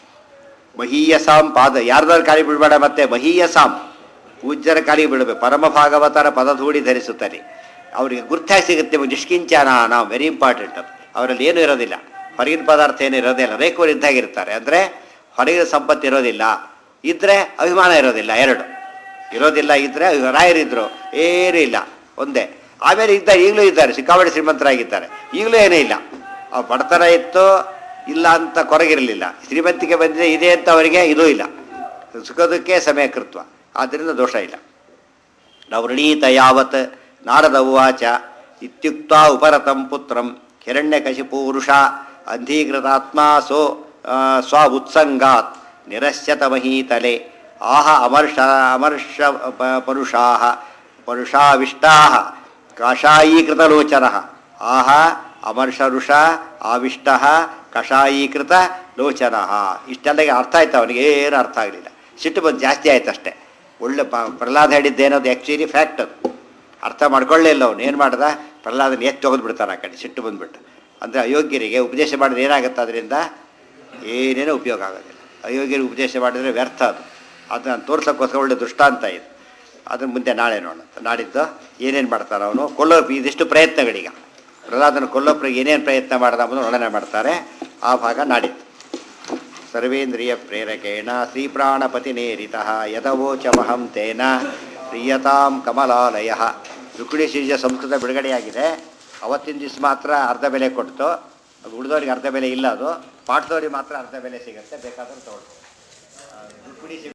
ಮಹೀಯಸಾಂ ಪಾದ ಯಾರ್ದಾರು ಕಾಲಿ ಬಿಡಬೇಡ ಮತ್ತೆ ಮಹೀಯಸಾಂ ಪೂಜ್ಯರ ಕಾಲಿ ಬಿಡಬೇಕು ಪರಮ ಭಾಗವತರ ಪದಧೂಡಿ ಧರಿಸುತ್ತಾರೆ ಅವರಿಗೆ ಗುರ್ತಾಗಿ ಸಿಗುತ್ತೆ ನಿಷ್ಕಿಂಚನ ನಾವು ವೆರಿ ಇಂಪಾರ್ಟೆಂಟ್ ಅದು ಅವರಲ್ಲಿ ಏನೂ ಇರೋದಿಲ್ಲ ಹೊರಗಿನ ಪದಾರ್ಥ ಏನು ಇರೋದಿಲ್ಲ ರೇಖವರು ಇದ್ದಾಗಿರ್ತಾರೆ ಅಂದರೆ ಹೊರಗಿನ ಸಂಪತ್ತು ಇರೋದಿಲ್ಲ ಇದ್ದರೆ ಅಭಿಮಾನ ಇರೋದಿಲ್ಲ ಎರಡು ಇರೋದಿಲ್ಲ ಇದ್ದರೆ ರಾಯರಿದ್ರು ಏನೂ ಇಲ್ಲ ಒಂದೇ ಆಮೇಲೆ ಇದ್ದಾರೆ ಈಗಲೂ ಇದ್ದಾರೆ ಸಿಕ್ಕಾಪಟ್ಟೆ ಶ್ರೀಮಂತರಾಗಿದ್ದಾರೆ ಈಗಲೂ ಏನೂ ಇಲ್ಲ ಅವ್ರು ಬಡತನ ಇತ್ತು ಇಲ್ಲ ಅಂತ ಕೊರಗಿರಲಿಲ್ಲ ಶ್ರೀಮಂತಿಕೆ ಬಂದಿದೆ ಇದೆ ಅಂತ ಅವರಿಗೆ ಇದೂ ಇಲ್ಲ ಸುಖದಕ್ಕೆ ಸಮಯ ಕೃತ್ವ ಆದ್ದರಿಂದ ದೋಷ ಇಲ್ಲ ನವೃಣೀತ ಯಾವತ್ ನಾರದ ಉವಾಚ ಇತ್ಯುಕ್ತ ಉಪರತಂ ಪುತ್ರಂ ಹಿರಣ್ಯಕಶಿಪೂರುಷ ಅಂಧೀಕೃತಾತ್ಮಾ ಸೋ ಆ, ಸ್ವ ಉತ್ಸಂಗಾತ್ ನಿರಸ್ಯತ ಮಹೀತಲೆ ಆಹ ಅಮರ್ಷ ಅಮರ್ಷ ಪ- ಪರುಷಾಃ ಪರುಷಾವಿಷ್ಟಾಃ ಕಾಷಾಯೀಕೃತಲೋಚನ ಆಹ ಅಮರ್ಷರುಷ ಆವಿಷ್ಟ ಕಷಾಯೀಕೃತ ಲೋಚನ ಇಷ್ಟೆಲ್ಲ ಅರ್ಥ ಆಯ್ತು ಅವನಿಗೆ ಏನು ಅರ್ಥ ಆಗಲಿಲ್ಲ ಸಿಟ್ಟು ಬಂದು ಜಾಸ್ತಿ ಆಯ್ತು ಅಷ್ಟೇ ಒಳ್ಳೆ ಪ ಪ್ರಹ್ಲಾದ ಹೇಳಿದ್ದೇನೋದು ಆ್ಯಕ್ಚುಲಿ ಫ್ಯಾಕ್ಟ್ ಅದು ಅರ್ಥ ಮಾಡ್ಕೊಳ್ಳೇ ಇಲ್ಲ ಅವನು ಏನು ಮಾಡ್ದ ಪ್ರಹ್ಲಾದನ ಎತ್ತು ತೆಗೆದು ಬಿಡ್ತಾನೆ ಆ ಕಡೆ ಸಿಟ್ಟು ಬಂದ್ಬಿಟ್ಟು ಅಂದರೆ ಅಯೋಗ್ಯರಿಗೆ ಉಪದೇಶ ಮಾಡಿದ್ರೆ ಏನಾಗುತ್ತೆ ಅದರಿಂದ ಏನೇನೂ ಉಪಯೋಗ ಆಗೋದಿಲ್ಲ ಅಯೋಗ್ಯರಿಗೆ ಉಪದೇಶ ಮಾಡಿದರೆ ವ್ಯರ್ಥ ಅದು ಅದನ್ನು ತೋರ್ಸೋಕ್ಕೋಸ್ಕರ ಒಳ್ಳೆ ದೃಷ್ಟಾಂತ ಇದು ಅದನ್ನು ಮುಂದೆ ನಾಳೆ ನೋಡೋಣ ನಾಡಿದ್ದು ಏನೇನು ಮಾಡ್ತಾರೆ ಅವನು ಕೊಲ್ಲೋ ಇದಿಷ್ಟು ಪ್ರಯತ್ನಗಳೀಗ ಪ್ರಹ್ಲಾದನ ಕೊಲ್ಲೋಪ್ರ ಏನೇನು ಪ್ರಯತ್ನ ಮಾಡ್ದ ಅಂಬುದು ವರ್ಣನೆ ಮಾಡ್ತಾರೆ ಆ ಭಾಗ ನಾಡಿದ್ದು ಸರ್ವೇಂದ್ರಿಯ ಪ್ರೇರಕೇಣ ಶ್ರೀಪ್ರಾಣಪತಿನೇರಿತ ಯದವೋಚಮಹಂ ತೇನ ಪ್ರಿಯತಾಂ ಕಮಲಾಲಯ ರುಕ್ಮಿಣಿ ಸಿರಿಜ ಸಂಸ್ಕೃತ ಬಿಡುಗಡೆಯಾಗಿದೆ ಅವತ್ತಿನ ದಿವಸ ಮಾತ್ರ ಅರ್ಧ ಬೆಲೆ ಕೊಡ್ತು ಅದು ಉಳಿದವ್ರಿಗೆ ಅರ್ಧ ಬೆಲೆ ಇಲ್ಲ ಅದು ಪಾಠದವ್ರಿಗೆ ಮಾತ್ರ ಅರ್ಧ ಬೆಲೆ ಸಿಗುತ್ತೆ ಬೇಕಾದ್ರೆ ತೊಗೊಳ್ಬೋದು ರುಕ್ಮಿಣಿ